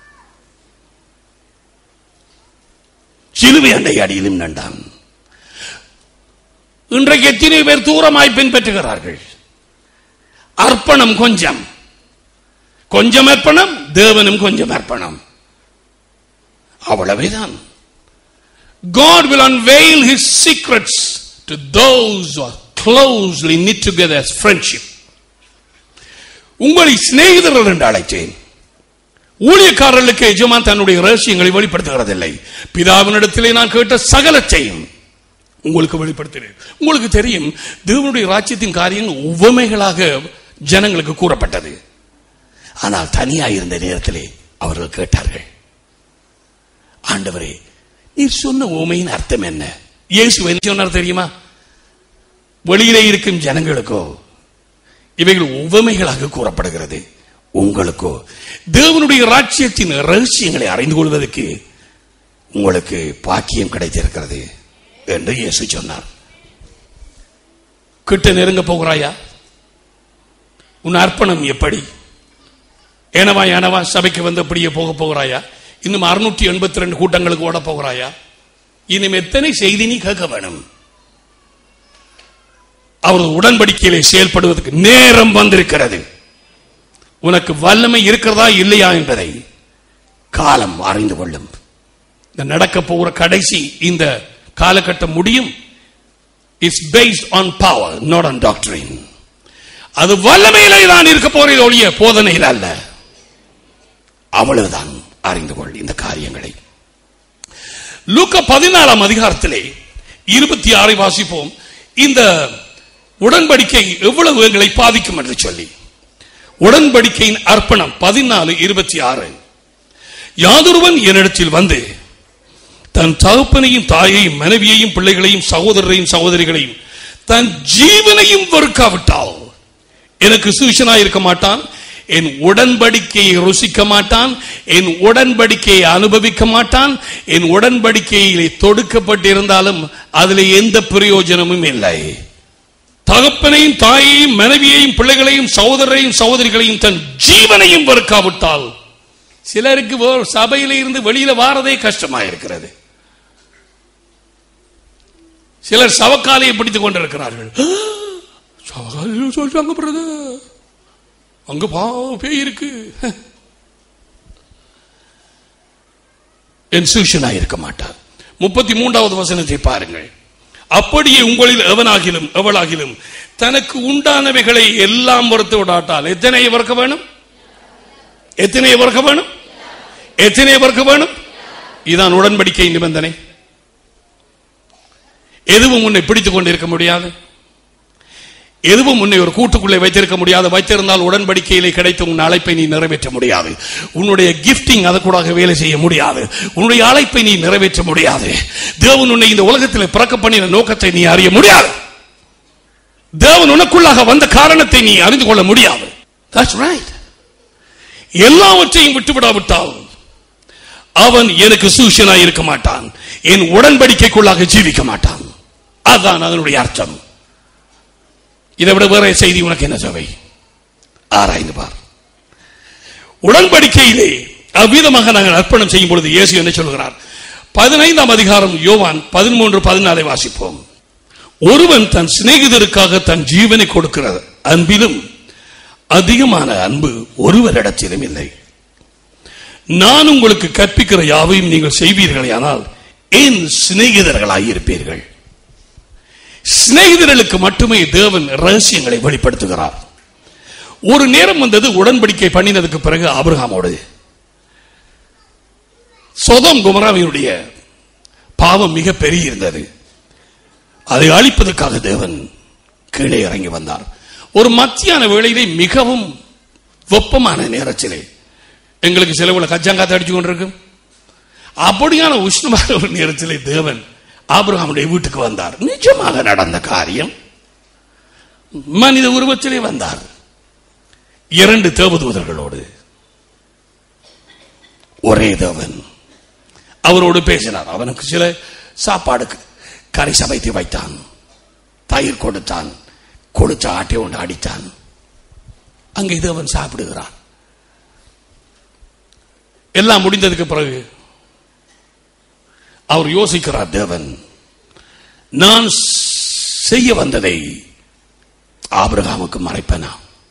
சிலுவை அண்டை அடியிலும் நண்டான் இன்றைக்கு எத்தனை பேர் தூரமாய் பின்பற்றுகிறார்கள் அர்ப்பணம் கொஞ்சம் கொஞ்சம் அர்ப்பணம் தேவனும் கொஞ்சம் அர்ப்பணம் அவ்வளவேதான் God will unveil his secrets to those who are closely knit together as friendship. உங்களை சிநேகிதர்கள் என்று அழைத்தேன் ஊழியக்காரர்களுக்கு எஜமான் தன்னுடைய ரகசியங்களை வெளிப்படுத்துகிறதில்லை பிதாவினிடத்திலே நான் கேட்ட சகலத்தையும் உங்களுக்கு வெளிப்படுத்தினேன் உங்களுக்கு தெரியும் தேவனுடைய ராஜ்யத்தின் காரியங்கள் உவமைகளாக ஜனங்களுக்கு கூறப்பட்டது ஆனால் தனியா இருந்த நேரத்திலே அவர்கள் கேட்டார்கள் ஆண்டவரே நீர் சொன்ன உவமையின் அர்த்தம் என்ன இயேசு என்ன சொன்னார் தெரியுமா வெளியிலே இருக்கும் ஜனங்களுக்கோ இவைகள் உவமைகளாக கூறப்படுகிறது உங்களுக்கோ தேவனுடைய ராஜ்யத்தின் ரகசியங்களை அறிந்து கொள்வதற்கு உங்களுக்கு பாக்கியம் கிடைத்திருக்கிறது என்று இயேசு சொன்னார் கிட்ட நெருங்க போகிறாயா உன் அர்ப்பணம் எப்படி ஏனவா ஏனவா சபைக்கு வந்து அப்படியே போக போகிறாயா இன்னும் அறுநூற்றி எண்பத்தி ரெண்டு கூட்டங்களுக்கு ஓட போகிறாயா இன்னும் எத்தனை செய்தி நீ கேட்க வேணும் அவரது உடன்படிக்கையிலே செயல்படுவதற்கு நேரம் வந்திருக்கிறது உனக்கு வல்லமை இருக்கிறதா இல்லையா என்பதை காலம் அறிந்து கொள்ளும் இந்த நடக்க போகிற கடைசி இந்த காலகட்டம் முடியும் it's based on power not on doctrine அது வல்லமையிலே தான் இருக்க போறது ஒழிய போதனையில் அல்ல அவ்வளவுதான் அறிந்து கொள் இந்த காரியங்களை லூக்க பதினாலாம் அதிகாரத்திலே இருபத்தி ஆறை வாசிப்போம் இந்த உடன்படிக்கை எவ்வளவு எங்களை பாதிக்கும் என்று சொல்லி உடன்படிக்கையின் அர்ப்பணம் பதினாலு இருபத்தி ஆறு யாதொருவன் என்னிடத்தில் வந்து தன் தகப்பனையும் தாயையும் மனைவியையும் பிள்ளைகளையும் சகோதரரையும் சகோதரிகளையும் தன் ஜீவனையும் வெறுக்காவிட்டால் எனக்கு சூஷனாய் இருக்க மாட்டான் என் உடன்படிக்கையை ருசிக்க மாட்டான் என் உடன்படிக்கையை அனுபவிக்க மாட்டான் என் உடன்படிக்கையிலே தொடுக்கப்பட்டிருந்தாலும் அதில் எந்த பிரயோஜனமும் இல்லை தகப்பனையும் தாயையும் மனைவியையும் பிள்ளைகளையும் சகோதரரையும் சகோதரிகளையும் தன் ஜீவனையும் வெறுக்காவிட்டால் சிலருக்கு ஒரு சபையில இருந்து வெளியில வாரதே கஷ்டமா இருக்கிறது சிலர் சவக்காலையை பிடித்துக் கொண்டிருக்கிறார்கள் சவக்காலையில சொல்றாங்க பிரதர் அங்க பா பேய் இருக்கு என் சூஷனா இருக்க மாட்டார் முப்பத்தி மூன்றாவது வசனத்தை பாருங்கள் அப்படியே உங்களில் எவனாகிலும் எவளாகிலும் தனக்கு உண்டானவைகளை எல்லாம் வறுத்து விடாட்டால் எத்தனை வறுக்க வேணும் எத்தனை வறுக்க வேணும் எத்தனை வறுக்க வேணும் இதான் உடன்படிக்கை நிபந்தனை எதுவும் உன்னை பிடித்துக் கொண்டிருக்க முடியாது எதுவும் உன்னை ஒரு கூட்டுக்குள்ளே வைத்திருக்க முடியாது வைத்திருந்தால் உடன்படிக்கையிலே கிடைத்த உன் அழைப்பை நீ நிறைவேற்ற முடியாது உன்னுடைய கிஃப்டிங் அதை கூட வேலை செய்ய முடியாது உன்னுடைய அழைப்பை நீ நிறைவேற்ற முடியாது தேவன் உன்னை இந்த உலகத்தில் பிறக்க பண்ணின நோக்கத்தை நீ அறிய முடியாது தேவன் உனக்குள்ளாக வந்த காரணத்தை நீ அறிந்து கொள்ள முடியாது That's right. எல்லாவற்றையும் விட்டுவிடாவிட்டால் அவன் எனக்கு சூஷனாய் இருக்க மாட்டான் என் உடன்படிக்கைக்குள்ளாக ஜீவிக்க மாட்டான் அதுதான் அதனுடைய அர்த்தம் இதை விட வேற செய்தி உனக்கு என்ன தேவை ஆராய்ந்து பார் உடன்படிக்கையிலே அவ்விதமாக நாங்கள் அர்ப்பணம் செய்யும் பொழுது இயேசு என்ன சொல்கிறார் பதினைந்தாம் அதிகாரம் யோவான் பதிமூன்று பதினாலை வாசிப்போம் ஒருவன் தன் சிநேகிதருக்காக தன் ஜீவனை கொடுக்கிற அன்பிலும் அதிகமான அன்பு ஒருவரிடத்திலும் இல்லை நான் உங்களுக்கு கற்பிக்கிற யாவையும் நீங்கள் செய்வீர்களே ஆனால் என் சிநேகிதர்களாய் இருப்பீர்கள் சிநேகிதர்களுக்கு மட்டுமே தேவன் ரகசியங்களை வெளிப்படுத்துகிறார் ஒரு நேரம் வந்தது உடன்படிக்கை பண்ணினதுக்கு பிறகு ஆபிரகாமோடு சொதம் குமராவினுடைய பாவம் மிக பெரிய இருந்தது அதை அழிப்பதற்காக தேவன் கீழே இறங்கி வந்தார் ஒரு மத்தியான வேளையிலே மிகவும் வெப்பமான நேரத்திலே எங்களுக்கு சிலவுல கச்சாங்காத்து அடிச்சு கொண்டிருக்கும் அப்படியான உஷ்ணமான ஒரு நேரத்திலே தேவன் ஆபிரகாமுடைய வீட்டுக்கு வந்தார் நிஜமாக நடந்த காரியம் மனித உருவத்திலே வந்தார் இரண்டு தேவதூதர்களோடு ஒரே தேவன் அவரோடு பேசினார் அவனுக்கு சில சாப்பாடுக்கு கரை சமைத்து வைத்தான் தயிர் கொடுத்தான் கொடுத்த ஆட்டை ஒன்று அடித்தான் அங்கே தேவன் சாப்பிடுகிறான் எல்லாம் முடிந்ததுக்கு பிறகு அவர் யோசிக்கிறார் தேவன் நான் செய்ய வந்ததை ஆபிரகாமுக்கு மறைப்பனா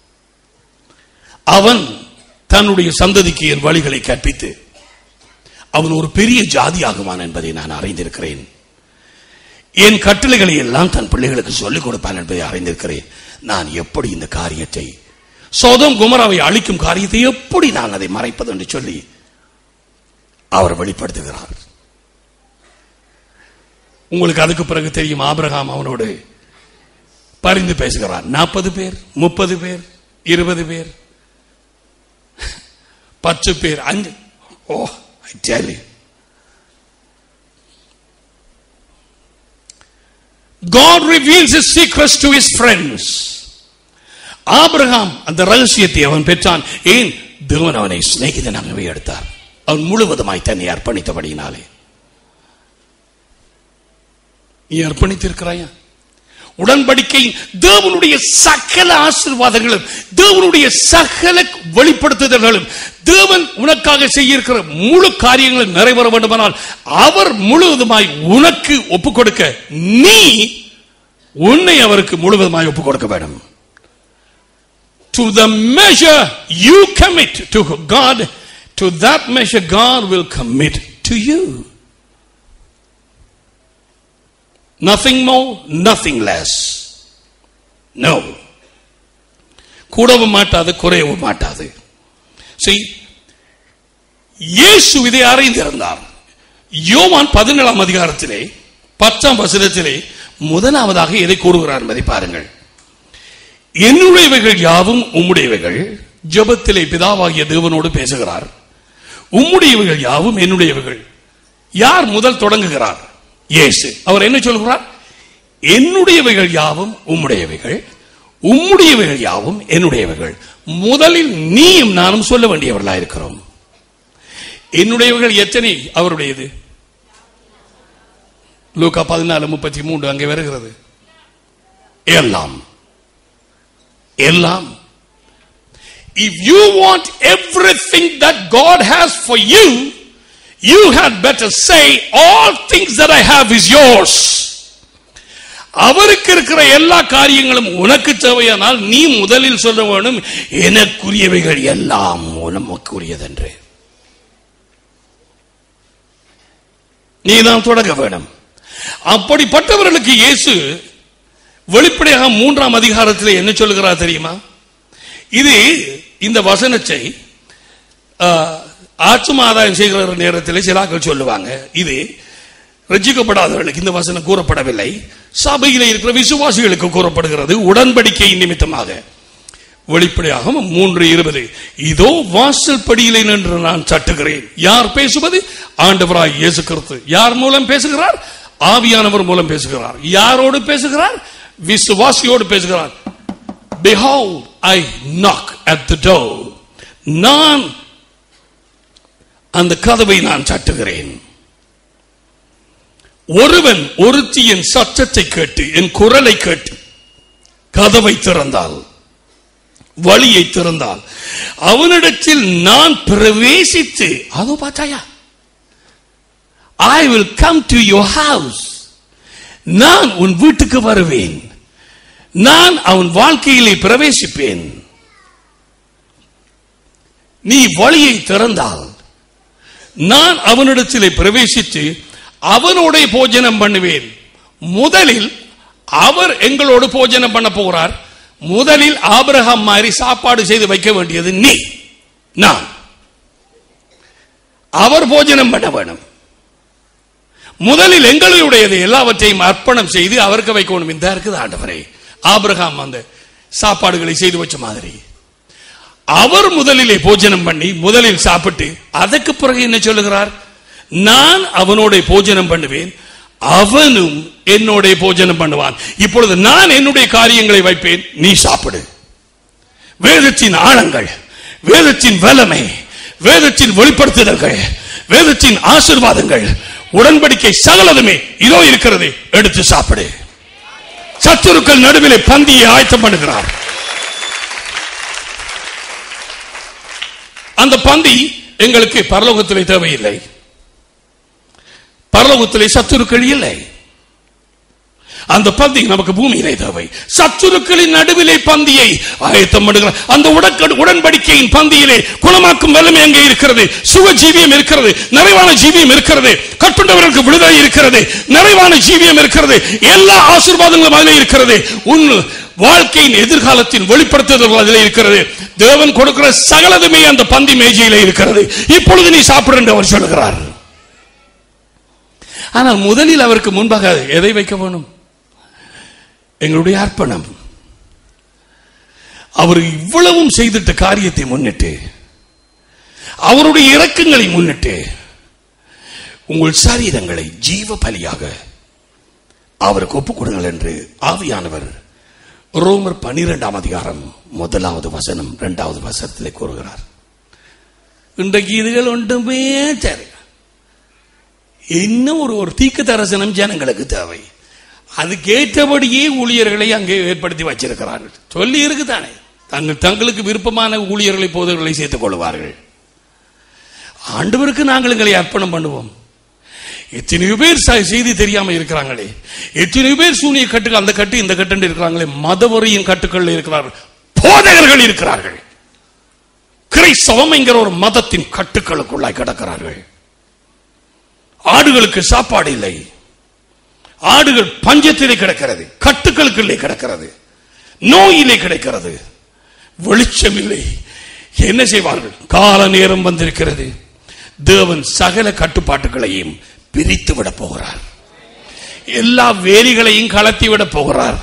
அவன் தன்னுடைய சந்ததிக்கு என் வழிகளை கற்பித்து அவன் ஒரு பெரிய ஜாதி ஆகுவான் என்பதை நான் அறிந்திருக்கிறேன் என் கட்டளைகளை எல்லாம் தன் பிள்ளைகளுக்கு சொல்லிக் கொடுப்பான் என்பதை அறிந்திருக்கிறேன் நான் எப்படி இந்த காரியத்தை சோதம் குமராவை அழிக்கும் காரியத்தை எப்படி நான் அதை மறைப்பது என்று சொல்லி அவர் வெளிப்படுத்துகிறார் உங்களுக்கு அதுக்கு பிறகு தெரியும் ஆபிரகாம் அவனோடு பரிந்து பேசுகிறார் நாற்பது பேர் முப்பது பேர் இருபது பேர் பத்து பேர் அஞ்சு oh I tell you God reveals his secrets to his friends. ஆபிரகாம் அந்த ரகசியத்தை அவன் பெற்றான் ஏன் தேவன் அவனை சிநேகிதனாகவே எடுத்தார் அவன் முழுவதுமாய் தன்னை அர்ப்பணித்தபடியினாலே நீ அர்ப்பணித்திருக்கிறாயா உடன்படிக்கை தேவனுடைய சகல ஆசீர்வாதங்களும் தேவனுடைய சகல வெளிப்படுத்துதல்களும் தேவன் உனக்காக செய்ய இருக்கிற முழு காரியங்களும் நிறைவேற வேண்டுமானால் அவர் முழுவதுமாய் உனக்கு ஒப்புக் கொடுக்க நீ உன்னை அவருக்கு முழுவதுமாய் ஒப்புக் கொடுக்க வேண்டும் to the measure you commit to God to that measure God will commit to you nothing more nothing less no கூடவும் மாட்டாது குறையவும் மாட்டாது See, இயேசு இதை அறிந்திருந்தார் யோவான் பதினேழாம் அதிகாரத்திலே பத்தாம் வசனத்திலே முதலாவதாக எதை கூறுகிறார் என்பதை பாருங்கள் என்னுடையவைகள் யாவும் உம்முடையவைகள் ஜெபத்திலே பிதாவாகிய தேவனோடு பேசுகிறார் உம்முடையவைகள் யாவும் என்னுடையவைகள் யார் முதல் தொடங்குகிறார் இயேசு அவர் என்ன சொல்கிறார் என்னுடையவைகள் யாவும் உம்முடையவைகள் உம்முடையவைகள் யாவும் என்னுடையவைகள் முதலில் நீயும் நானும் சொல்ல வேண்டியவர்களா இருக்கிறோம் என்னுடையவைகள் எத்தனை அவருடையது லூக்கா பதினாலு முப்பத்தி மூன்று அங்கே வருகிறது எல்லாம் எல்லாம் if you want everything that God has for you, you had better say, All things that I have is yours. அவருக்கு இருக்கிற எல்லா காரியங்களும் உனக்கு தேவையானால் நீ முதலில் சொல்ல வேணும் எனக்குரியவைகள் எல்லாம் உனக்குரியதென்று நீ தான் தொடங்க வேணும் அப்படிப்பட்டவர்களுக்கு இயேசு வெளிப்படையாக மூன்றாம் அதிகாரத்தில் என்ன சொல்லுகிறார் தெரியுமா இது இந்த வசனத்தை ஆத்ம ஆதாயம் செய்கிற நேரத்தில் சிலாக்கள் சொல்லுவாங்க இது ரட்சிக்கப்படாதவர்களுக்கு இந்த வசனம் கூறப்படவில்லை சபையில் இருக்கிற விசுவாசிகளுக்கு கூறப்படுகிறது உடன்படிக்கை நிமித்தமாக வெளிப்படையாக மூன்று இருபது இதோ வாசல் படியிலே நின்று நான் சட்டுகிறேன் யார் பேசுவது ஆண்டவராய் இயேசு கிறிஸ்து யார் மூலம் பேசுகிறார் ஆவியானவர் மூலம் பேசுகிறார் யாரோடு பேசுகிறார் விசுவாசியோடு பேசுகிறார் behold i knock at the door நான் அந்த கதவை நான் தட்டுகிறேன் ஒருவன் ஒருத்தி என் சத்தத்தை கேட்டு என் குரலை கேட்டு கதவை திறந்தால் வழியை திறந்தால் அவனிடத்தில் நான் பிரவேசித்து அதோ பார்த்தாயா I will come to your house நான் உன் வீட்டுக்கு வருவேன் நான் அவன் வாழ்க்கையிலே பிரவேசிப்பேன் நீ வழியை திறந்தால் நான் அவனிடத்திலே பிரவேசித்து அவனோட போஜனம் பண்ணுவேன் முதலில் அவர் எங்களோடு போஜனம் பண்ண போகிறார் முதலில் ஆபிரகாம் மாதிரி சாப்பாடு செய்து வைக்க வேண்டியது நீ நான் அவர் போஜனம் பண்ண வேணும் முதலில் எங்களுடையது எல்லாவற்றையும் அர்ப்பணம் செய்து அவருக்கு வைக்கணும் இந்த இருக்குது ஆண்டவரே ஆபிரகாம் அந்த சாப்பாடுகளை செய்து வச்ச மாதிரி அவர் முதலிலே போஜனம் பண்ணி முதலில் சாப்பிட்டு அதற்கு பிறகு என்ன சொல்லுகிறார் நான் அவனோட போஜனம் பண்ணுவேன் அவனும் என்னோட போஜனம் பண்ணுவான் இப்பொழுது நான் என்னுடைய காரியங்களை வைப்பேன் நீ சாப்பிடு வேதத்தின் ஆழங்கள் வேதத்தின் வல்லமை வேதத்தின் வெளிப்படுத்துதல்கள் வேதத்தின் ஆசிர்வாதங்கள் உடன்படிக்கை சகலதுமே இதோ இருக்கிறது எடுத்து சாப்பிடு சத்துருக்கள் நடுவிலே பந்தியை ஆயத்தம் பண்ணுகிறார் அந்த பந்தி எங்களுக்கு பரலோகத்திலே தேவையில்லை பரலோகத்திலே சத்துருக்கள் இல்லை அந்த பந்தி நமக்கு பூமியிலே தேவை சத்துருக்களின் நடுவிலே பந்தியை ஆயத்தம் பண்ணுகிறார் அந்த உடற்கடு உடன்படிக்கையின் பந்தியிலே குணமாக்கும் வல்லமை அங்கே இருக்கிறது சுக ஜீவியம் இருக்கிறது நிறைவான ஜீவியம் இருக்கிறது கட்டுண்டவர்களுக்கு விடுதலை இருக்கிறது நிறைவான ஜீவியம் இருக்கிறது எல்லா ஆசீர்வாதங்களும் அதிலே இருக்கிறது உன் வாழ்க்கையின் எதிர்காலத்தின் வெளிப்படுத்துதல் அதிலே இருக்கிறது தேவன் கொடுக்கிற சகலதுமே அந்த பந்தி மேஜையிலே இருக்கிறது இப்பொழுது நீ சாப்பிடு என்று அவர் சொல்லுகிறார் ஆனால் முதலில் அவருக்கு முன்பாக எதை வைக்க வேணும் எங்களுடைய அர்ப்பணம் அவர் இவ்வளவும் செய்திட்ட காரியத்தை முன்னிட்டு அவருடைய இரக்கங்களை முன்னிட்டு உங்கள் சரீரங்களை ஜீவ பலியாக அவருக்கு ஒப்புக் கொடுங்கள் என்று ஆவியானவர் ரோமர் பனிரெண்டாம் அதிகாரம் முதலாவது வசனம் இரண்டாவது வசனத்திலே கூறுகிறார் இன்றைக்கு இதுகள் ஒன்றுமே சரி இன்னும் ஒரு ஒரு தீக்கு தரிசனம் ஜனங்களுக்கு தேவை அதுக்கேற்றபடியே ஊழியர்களை அங்கே ஏற்படுத்தி வச்சிருக்கிறார்கள் சொல்லி இருக்குதானே தங்கள் தங்களுக்கு விருப்பமான ஊழியர்களை போதர்களை சேர்த்துக் கொள்வார்கள் ஆண்டவருக்கு நாங்கள் எங்களை அர்ப்பணம் பண்ணுவோம் எத்தனையோ பேர் ச- செய்தி தெரியாம இருக்கிறாங்களே எத்தனையோ பேர் சூனிய கட்டுகள் அந்த கட்டு இந்த கட்டு இருக்கிறாங்களே மதவரியின் கட்டுக்கள் இருக்கிறார்கள் போதகர்கள் இருக்கிறார்கள் கிறிஸ்தவம் என்கிற ஒரு மதத்தின் கட்டுக்களுக்குள்ளாய் கிடக்கிறார்கள் ஆடுகளுக்கு சாப்பாடு இல்லை ஆடுகள் பஞ்சத்திலே கிடக்கிறது கட்டுக்களுக்குள்ளே கிடக்கிறது நோயிலே கிடக்கிறது வெளிச்சம் இல்லை என்ன செய்வார்கள் கால நேரம் வந்திருக்கிறது தேவன் சகல கட்டுப்பாட்டுகளையும் பிரித்து விட போகிறார் எல்லா வேலிகளையும் கலத்தி விட போகிறார்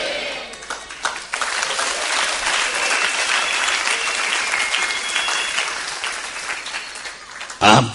ஆம்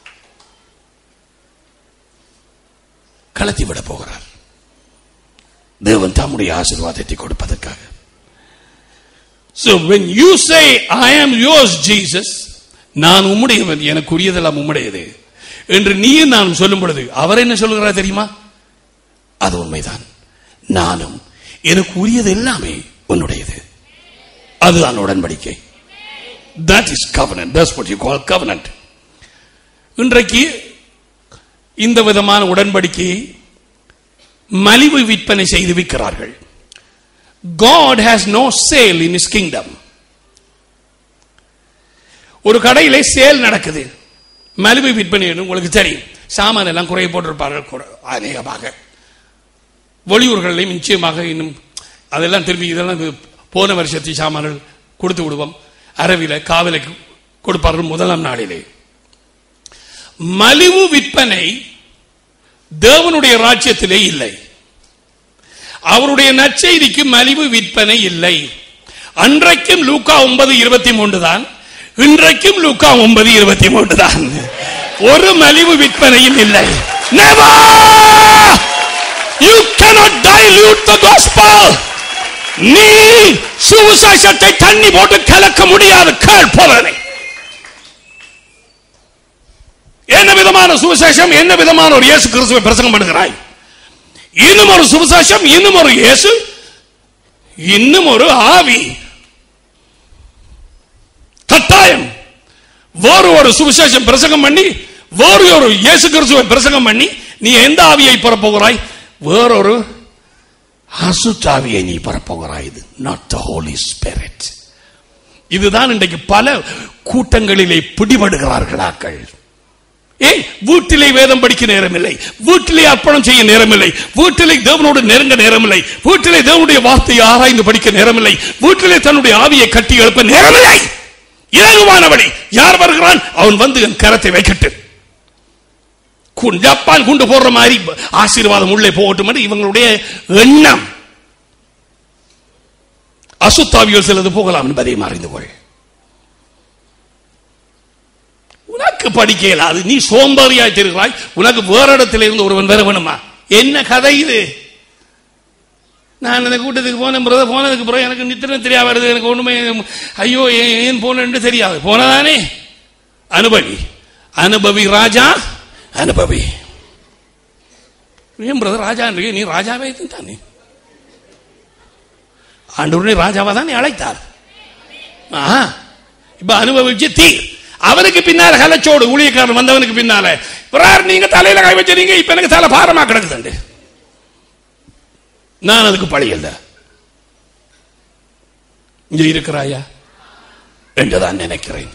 கலத்தி விட போகிறார் தேவன் தம்முடைய ஆசீர்வாதத்தை கொடுப்பதற்காக So when you say I am yours Jesus நான் உம்முடையவன் எனக்குரியதெல்லாம் உம்முடையது என்று நீயும் நான் சொல்லும் பொழுது அவர் என்ன சொல்லுகிறார் தெரியுமா அது உண்மைதான் நானும் எனக்கு உரியது எல்லாமே உன்னுடையது அதுதான் உடன்படிக்கை that is covenant that's what you call covenant இன்றைக்கு இந்த விதமான உடன்படிக்கையை மலிவு விற்பனை செய்து விற்கிறார்கள் God has no sale in his kingdom ஒரு கடையிலே சேல் நடக்குது மலிவு விற்பனை என்று உங்களுக்கு தெரியும் சாமான் எல்லாம் குறைய போட்டிருப்பார்கள் கூட அநேகமாக வெளியூர்களிலும் நிச்சயமாக இன்னும் அதெல்லாம் திரும்பி இதெல்லாம் இது போன வருஷத்து சாமான்கள் கொடுத்து விடுவோம் அரவில காவலுக்கு கொடுப்பார்கள் முதலாம் நாளிலே மலிவு விற்பனை தேவனுடைய ராஜ்யத்திலே இல்லை அவருடைய நற்செய்திக்கு மலிவு விற்பனை இல்லை அன்றைக்கும் லூக்கா ஒன்பது இருபத்தி மூன்று தான் இன்றைக்கும் லூக்கா ஒன்பது இருபத்தி மூன்று தான் ஒரு மலிவு விற்பனையும் இல்லை Never! You cannot dilute the gospel. நீ சுவிசேஷத்தை தண்ணி போட்டு கலக்க முடியாது கேள்பவனை என்ன விதமான சுவிசேஷம் என்ன விதமான ஒரு இயேசு கிறிஸ்துவை பிரசங்கம் பண்ணுகிறாய் இன்னும் ஒரு சுவிசேஷம் இன்னும் ஒரு இயேசு இன்னும் ஒரு ஆவி கட்டாயம் வேறு ஒரு சுவிசேஷம் பிரசங்கம் பண்ணி வேறு ஒரு இயேசு கிறிஸ்துவை பிரசங்கம் பண்ணி நீ எந்த ஆவியை பெறப்போகிறாய் வேறொரு அசுத்தாவியை நீ பெறப்போகிறாய் இது நாட் த ஹோலி ஸ்பிரிட் இதுதான் இன்றைக்கு பல கூட்டங்களிலே பிடிபடுகிறார்களாக்கள் ஏய் வீட்டிலே வேதம் படிக்க நேரமில்லை வீட்டிலே அர்ப்பணம் செய்ய நேரமில்லை வீட்டிலே தேவனோடு நெருங்க நேரமில்லை வீட்டிலே தேவனுடைய வார்த்தையை ஆராய்ந்து படிக்க நேரமில்லை வீட்டிலே தன்னுடைய ஆவியை கட்டி எழுப்ப நேரமில்லை இலகுவானவழி யார் வருகிறான் அவன் வந்து என் கரத்தை வைக்கட்டு கு- ஜப்பான் குண்டு போடுற மாதிரி ஆசீர்வாதம் உள்ளே போகட்டும் என்று இவங்களுடைய எண்ணம் அசுத்தாவிகள் சிலது போகலாம் என்பதை மறைந்து கொள் உனக்கு படிக்க இயலாது நீ சோம்பேறியாய் இருக்கிறாய் உனக்கு வேற இடத்துல இருந்து ஒருவன் வர வேணுமா என்ன கதை இது நான் இந்த கூட்டத்துக்கு போனேன் பிரதர் போனதுக்கு பிறகு எனக்கு நித்திரை தெரியாது வருது எனக்கு ஒண்ணுமே ஐயோ ஏன் ஏன் போனேன்னு தெரியாது போனதானே அனுபவி அனுபவி ராஜா அனுபவி ஏன் பிரதர் ராஜா நீ ராஜாவே தானே ஆண்டவருடைய ராஜாவா தான் அழைத்தார் ஆஹா. இப்ப அனுபவிச்சு தீர் அவனுக்கு பின்னால கலச்சோடு ஊழியக்காரன் வந்தவனுக்கு பின்னால பிறார் நீங்க தலையில கை வச்சிருங்க இப்ப எனக்கு தலை பாரமா கிடக்குதுண்டு நான் அதுக்கு பழியல்ல இங்க இருக்கிறாயா என்றுதான் நினைக்கிறேன்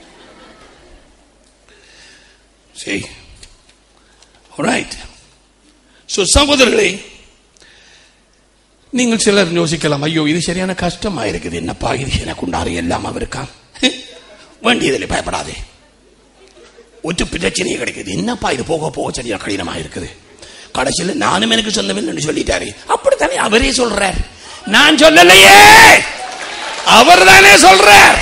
சரி ரைட் சோ சகோதரர்களே நீங்கள் சிலர் யோசிக்கலாம் ஐயோ இது சரியான கஷ்டமா இருக்குது என்னப்பா இது எனக்கு உண்டாரு எல்லாம் அவருக்கா வேண்டியதில்லை பயப்படாதே ஒரு பிரச்சனையே கிடைக்குது என்னப்பா இது போக போக சரியா கடினமா இருக்குது கடைசியில் நானும் எனக்கு சொந்தமில்லைன்னு சொல்லிட்டாரு அப்படித்தானே அவரே சொல்றார் நான் சொல்லலையே அவர் தானே சொல்றார்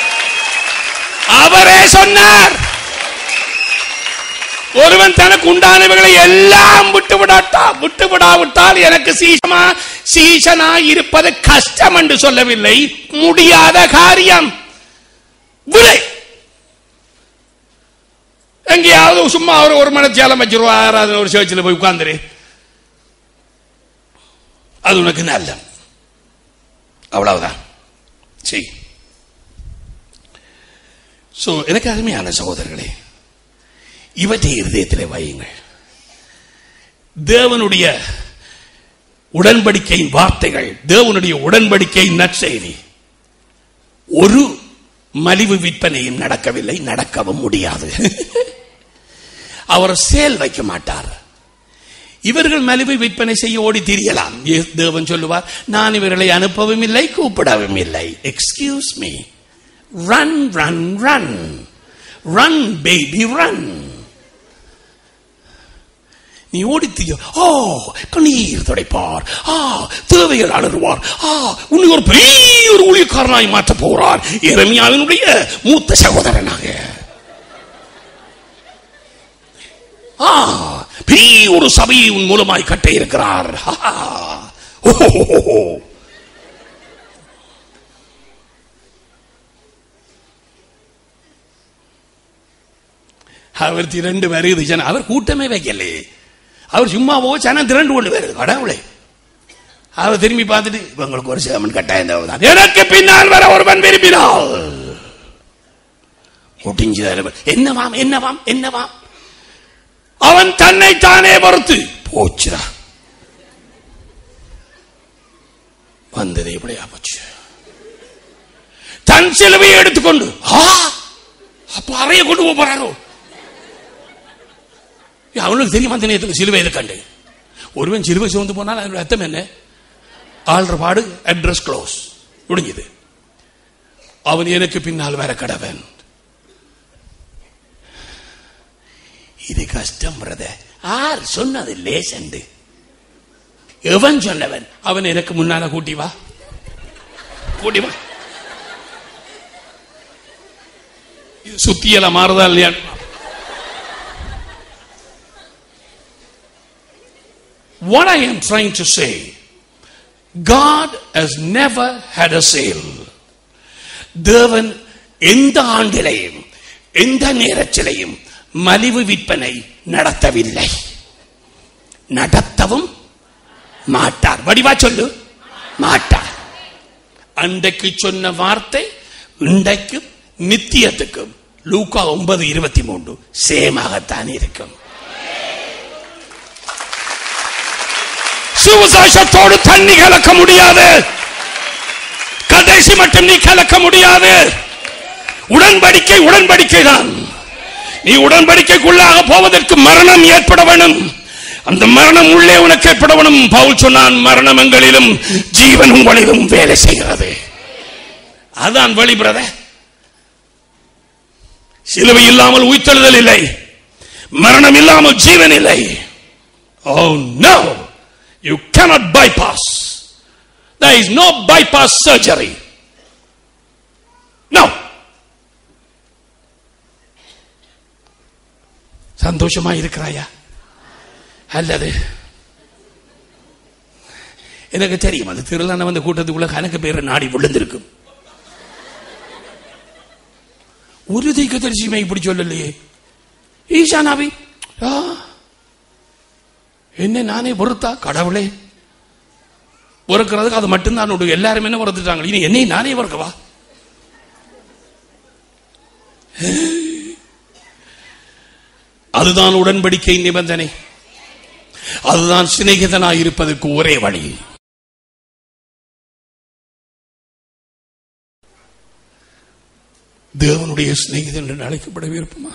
அவரே சொன்னார் ஒருவன் தனக்கு உண்டானவைகளை எல்லாம் விட்டு விடாட்டா விட்டு விடாவிட்டால் எனக்கு சீசமா சீசனா இருப்பது கஷ்டம் என்று சொல்லவில்லை முடியாத காரியம் விலை எங்கேயாவது சும்மா ஒரு ஒரு மனத்தியாலம் வச்சிருவா ஆராதனை ஒரு சேர்ச்சில் போய் உட்கார்ந்துரு அது உனக்கு நல்ல அவ்வளவுதான் சரி சோ எனக்கு அருமையான சகோதரர்களே இவற்றை இருதயத்திலே வையுங்கள் தேவனுடைய உடன்படிக்கையின் வார்த்தைகள் தேவனுடைய உடன்படிக்கை நற்செய்தி ஒரு மலிவு விற்பனையும் நடக்கவில்லை நடக்கவும் முடியாது அவர் சேல் வைக்க மாட்டார் இவர்கள் மலிவு விற்பனை செய்ய ஓடி திரியலாம் ஏ- தேவன் சொல்லுவார் நான் இவர்களை அனுப்பவும் இல்லை கூப்பிடவும் இல்லை excuse me run run run run baby run நீ ஓடித்தீய ஆ கண்ணீர் துடைப்பார் ஆ தேவைகள் அலறுவார் ஆ உன்னை ஒரு பெரிய ஒரு ஊழியக்காரனாய் மாற்ற போறார் எரமியாவினுடைய மூத்த சகோதரனாக ஆ பெரிய ஒரு சபையை உன் மூலமாய் கட்ட இருக்கிறார் ஆஹா. ஓஹோஹோஹோ. அவர் திரண்டு வருது ஜனம் அவர் கூட்டமே வைக்கலே அவர் சும்மாவோ ஜனம் திரண்டு கொண்டு வருது கடவுளே அவர் திரும்பி பார்த்துட்டு இவங்களுக்கு ஒரு சேமன் கட்டாயம் தேவைதான் எனக்கு பின்னால் வர ஒருவன் விரும்பினாள் முடிஞ்சது என்னவாம் என்னவாம் என்னவாம் அவன் தன்னை தானே பொறுத்து போச்சுடா வந்தது எப்படியா போச்சு தன் சிலுவையை எடுத்துக்கொண்டு ஆ அப்ப அறைய கொண்டு போக போறாரோ ஏய், அவனுக்கு தெரியுமா அந்த நேரத்தில் சிலுவை கண்டு ஒருவன் சிலுவை சுமந்து போனால் அதனுடைய அர்த்தம் என்ன ஆள்ற பாடு அட்ரஸ் க்ளோஸ் முடிஞ்சது அவன் எனக்கு பின்னால் வர கடவன் இது கஷ்டம் பிரதர் ஆர் சொன்னது லேசண்டு எவன் சொன்னவன் அவன் எனக்கு முன்னால கூட்டி வா கூட்டி வா இது சுத்தியல மாறுதா இல்லையா What I am trying to say, God has never had a sale. தேவன் எந்த ஆண்டிலையும் எந்த நேரத்திலையும் மலிவு விற்பனை நடத்தவில்லை நடத்தவும் மாட்டார் வடிவா சொல்லு மாட்டார் அன்றைக்கு சொன்ன வார்த்தை இன்றைக்கும் நித்தியத்துக்கும் லூக்கா ஒன்பது இருபத்தி மூன்று சேமாகத்தான் இருக்கும் சுவிசேஷத்தோடு தண்ணி கலக்க முடியாது கடைசி மட்டும் நீ கலக்க முடியாது உடன்படிக்கை உடன்படிக்கை தான் நீ உடன்படிக்கைக்குள்ளாக போவதற்கு மரணம் ஏற்பட வேணும் அந்த மரணம் உள்ளே உனக்கு ஏற்பட வேணும் பவுல் சொன்னான் மரணம் எங்களிலும் ஜீவன் உங்களிலும் வேலை செய்கிறது அதான் வழி பிரதர் சிலுவை இல்லாமல் உயிர்த்தெழுதல் இல்லை மரணம் இல்லாமல் ஜீவன் இல்லை Oh no! You cannot bypass. There is no bypass surgery. No. சந்தோஷமா இருக்கிறாயா அல்லது எனக்கு தெரியும் அது திருளான வந்த கூட்டத்துக்குள்ள கணக்கு பேர் நாடி விழுந்திருக்கும் ஒரு தீக்க தரிசிமை இப்படி சொல்லலையே ஈசானாவி ஆ என்ன நானே பொறுத்தா கடவுளே பொறுக்கிறதுக்கு அது மட்டும்தான் உண்டு எல்லாரும் என்ன பொறுத்துட்டாங்க இனி என்னை நானே பொறுக்கவா அதுதான் உடன்படிக்கை நிபந்தனை அதுதான் சிநேகிதனாய் இருப்பதற்கு ஒரே வழி தேவனுடைய சிநேகிதன் என்று அழைக்கப்பட விருப்பமா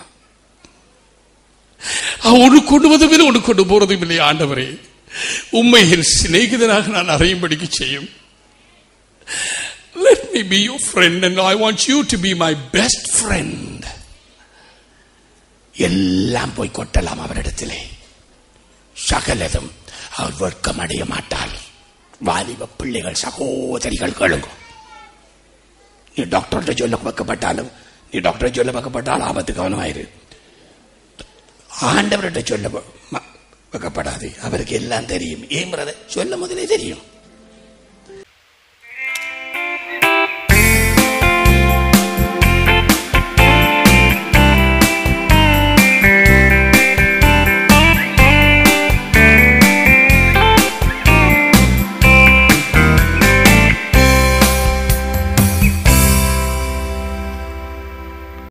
ஒன்று கொண்டு வந்ததில் ஒன்று கொண்டு போறதும் இல்லை ஆண்டவரே உண்மை என் சிநேகிதனாக நான் அறியும்படிக்கு செய்யும் Let me be your friend and I want you to be my best friend. எல்லாம் போய் கொட்டலாம் அவரிடத்திலே சகலதும் அவர் வெட்கம் அடைய மாட்டார் வாலிப பிள்ளைகள் சகோதரிகள் கேளுங்க நீ டாக்டர்கிட்ட சொல்ல வைக்கப்பட்டாலும் நீ டாக்டர் சொல்ல வைக்கப்பட்டால் ஆபத்து கவனமாயிரு ஆண்டவர்கிட்ட சொல்ல வ- ம- வைக்கப்படாது அவருக்கு எல்லாம் தெரியும் ஏன் brother? சொல்ல முதலே தெரியும்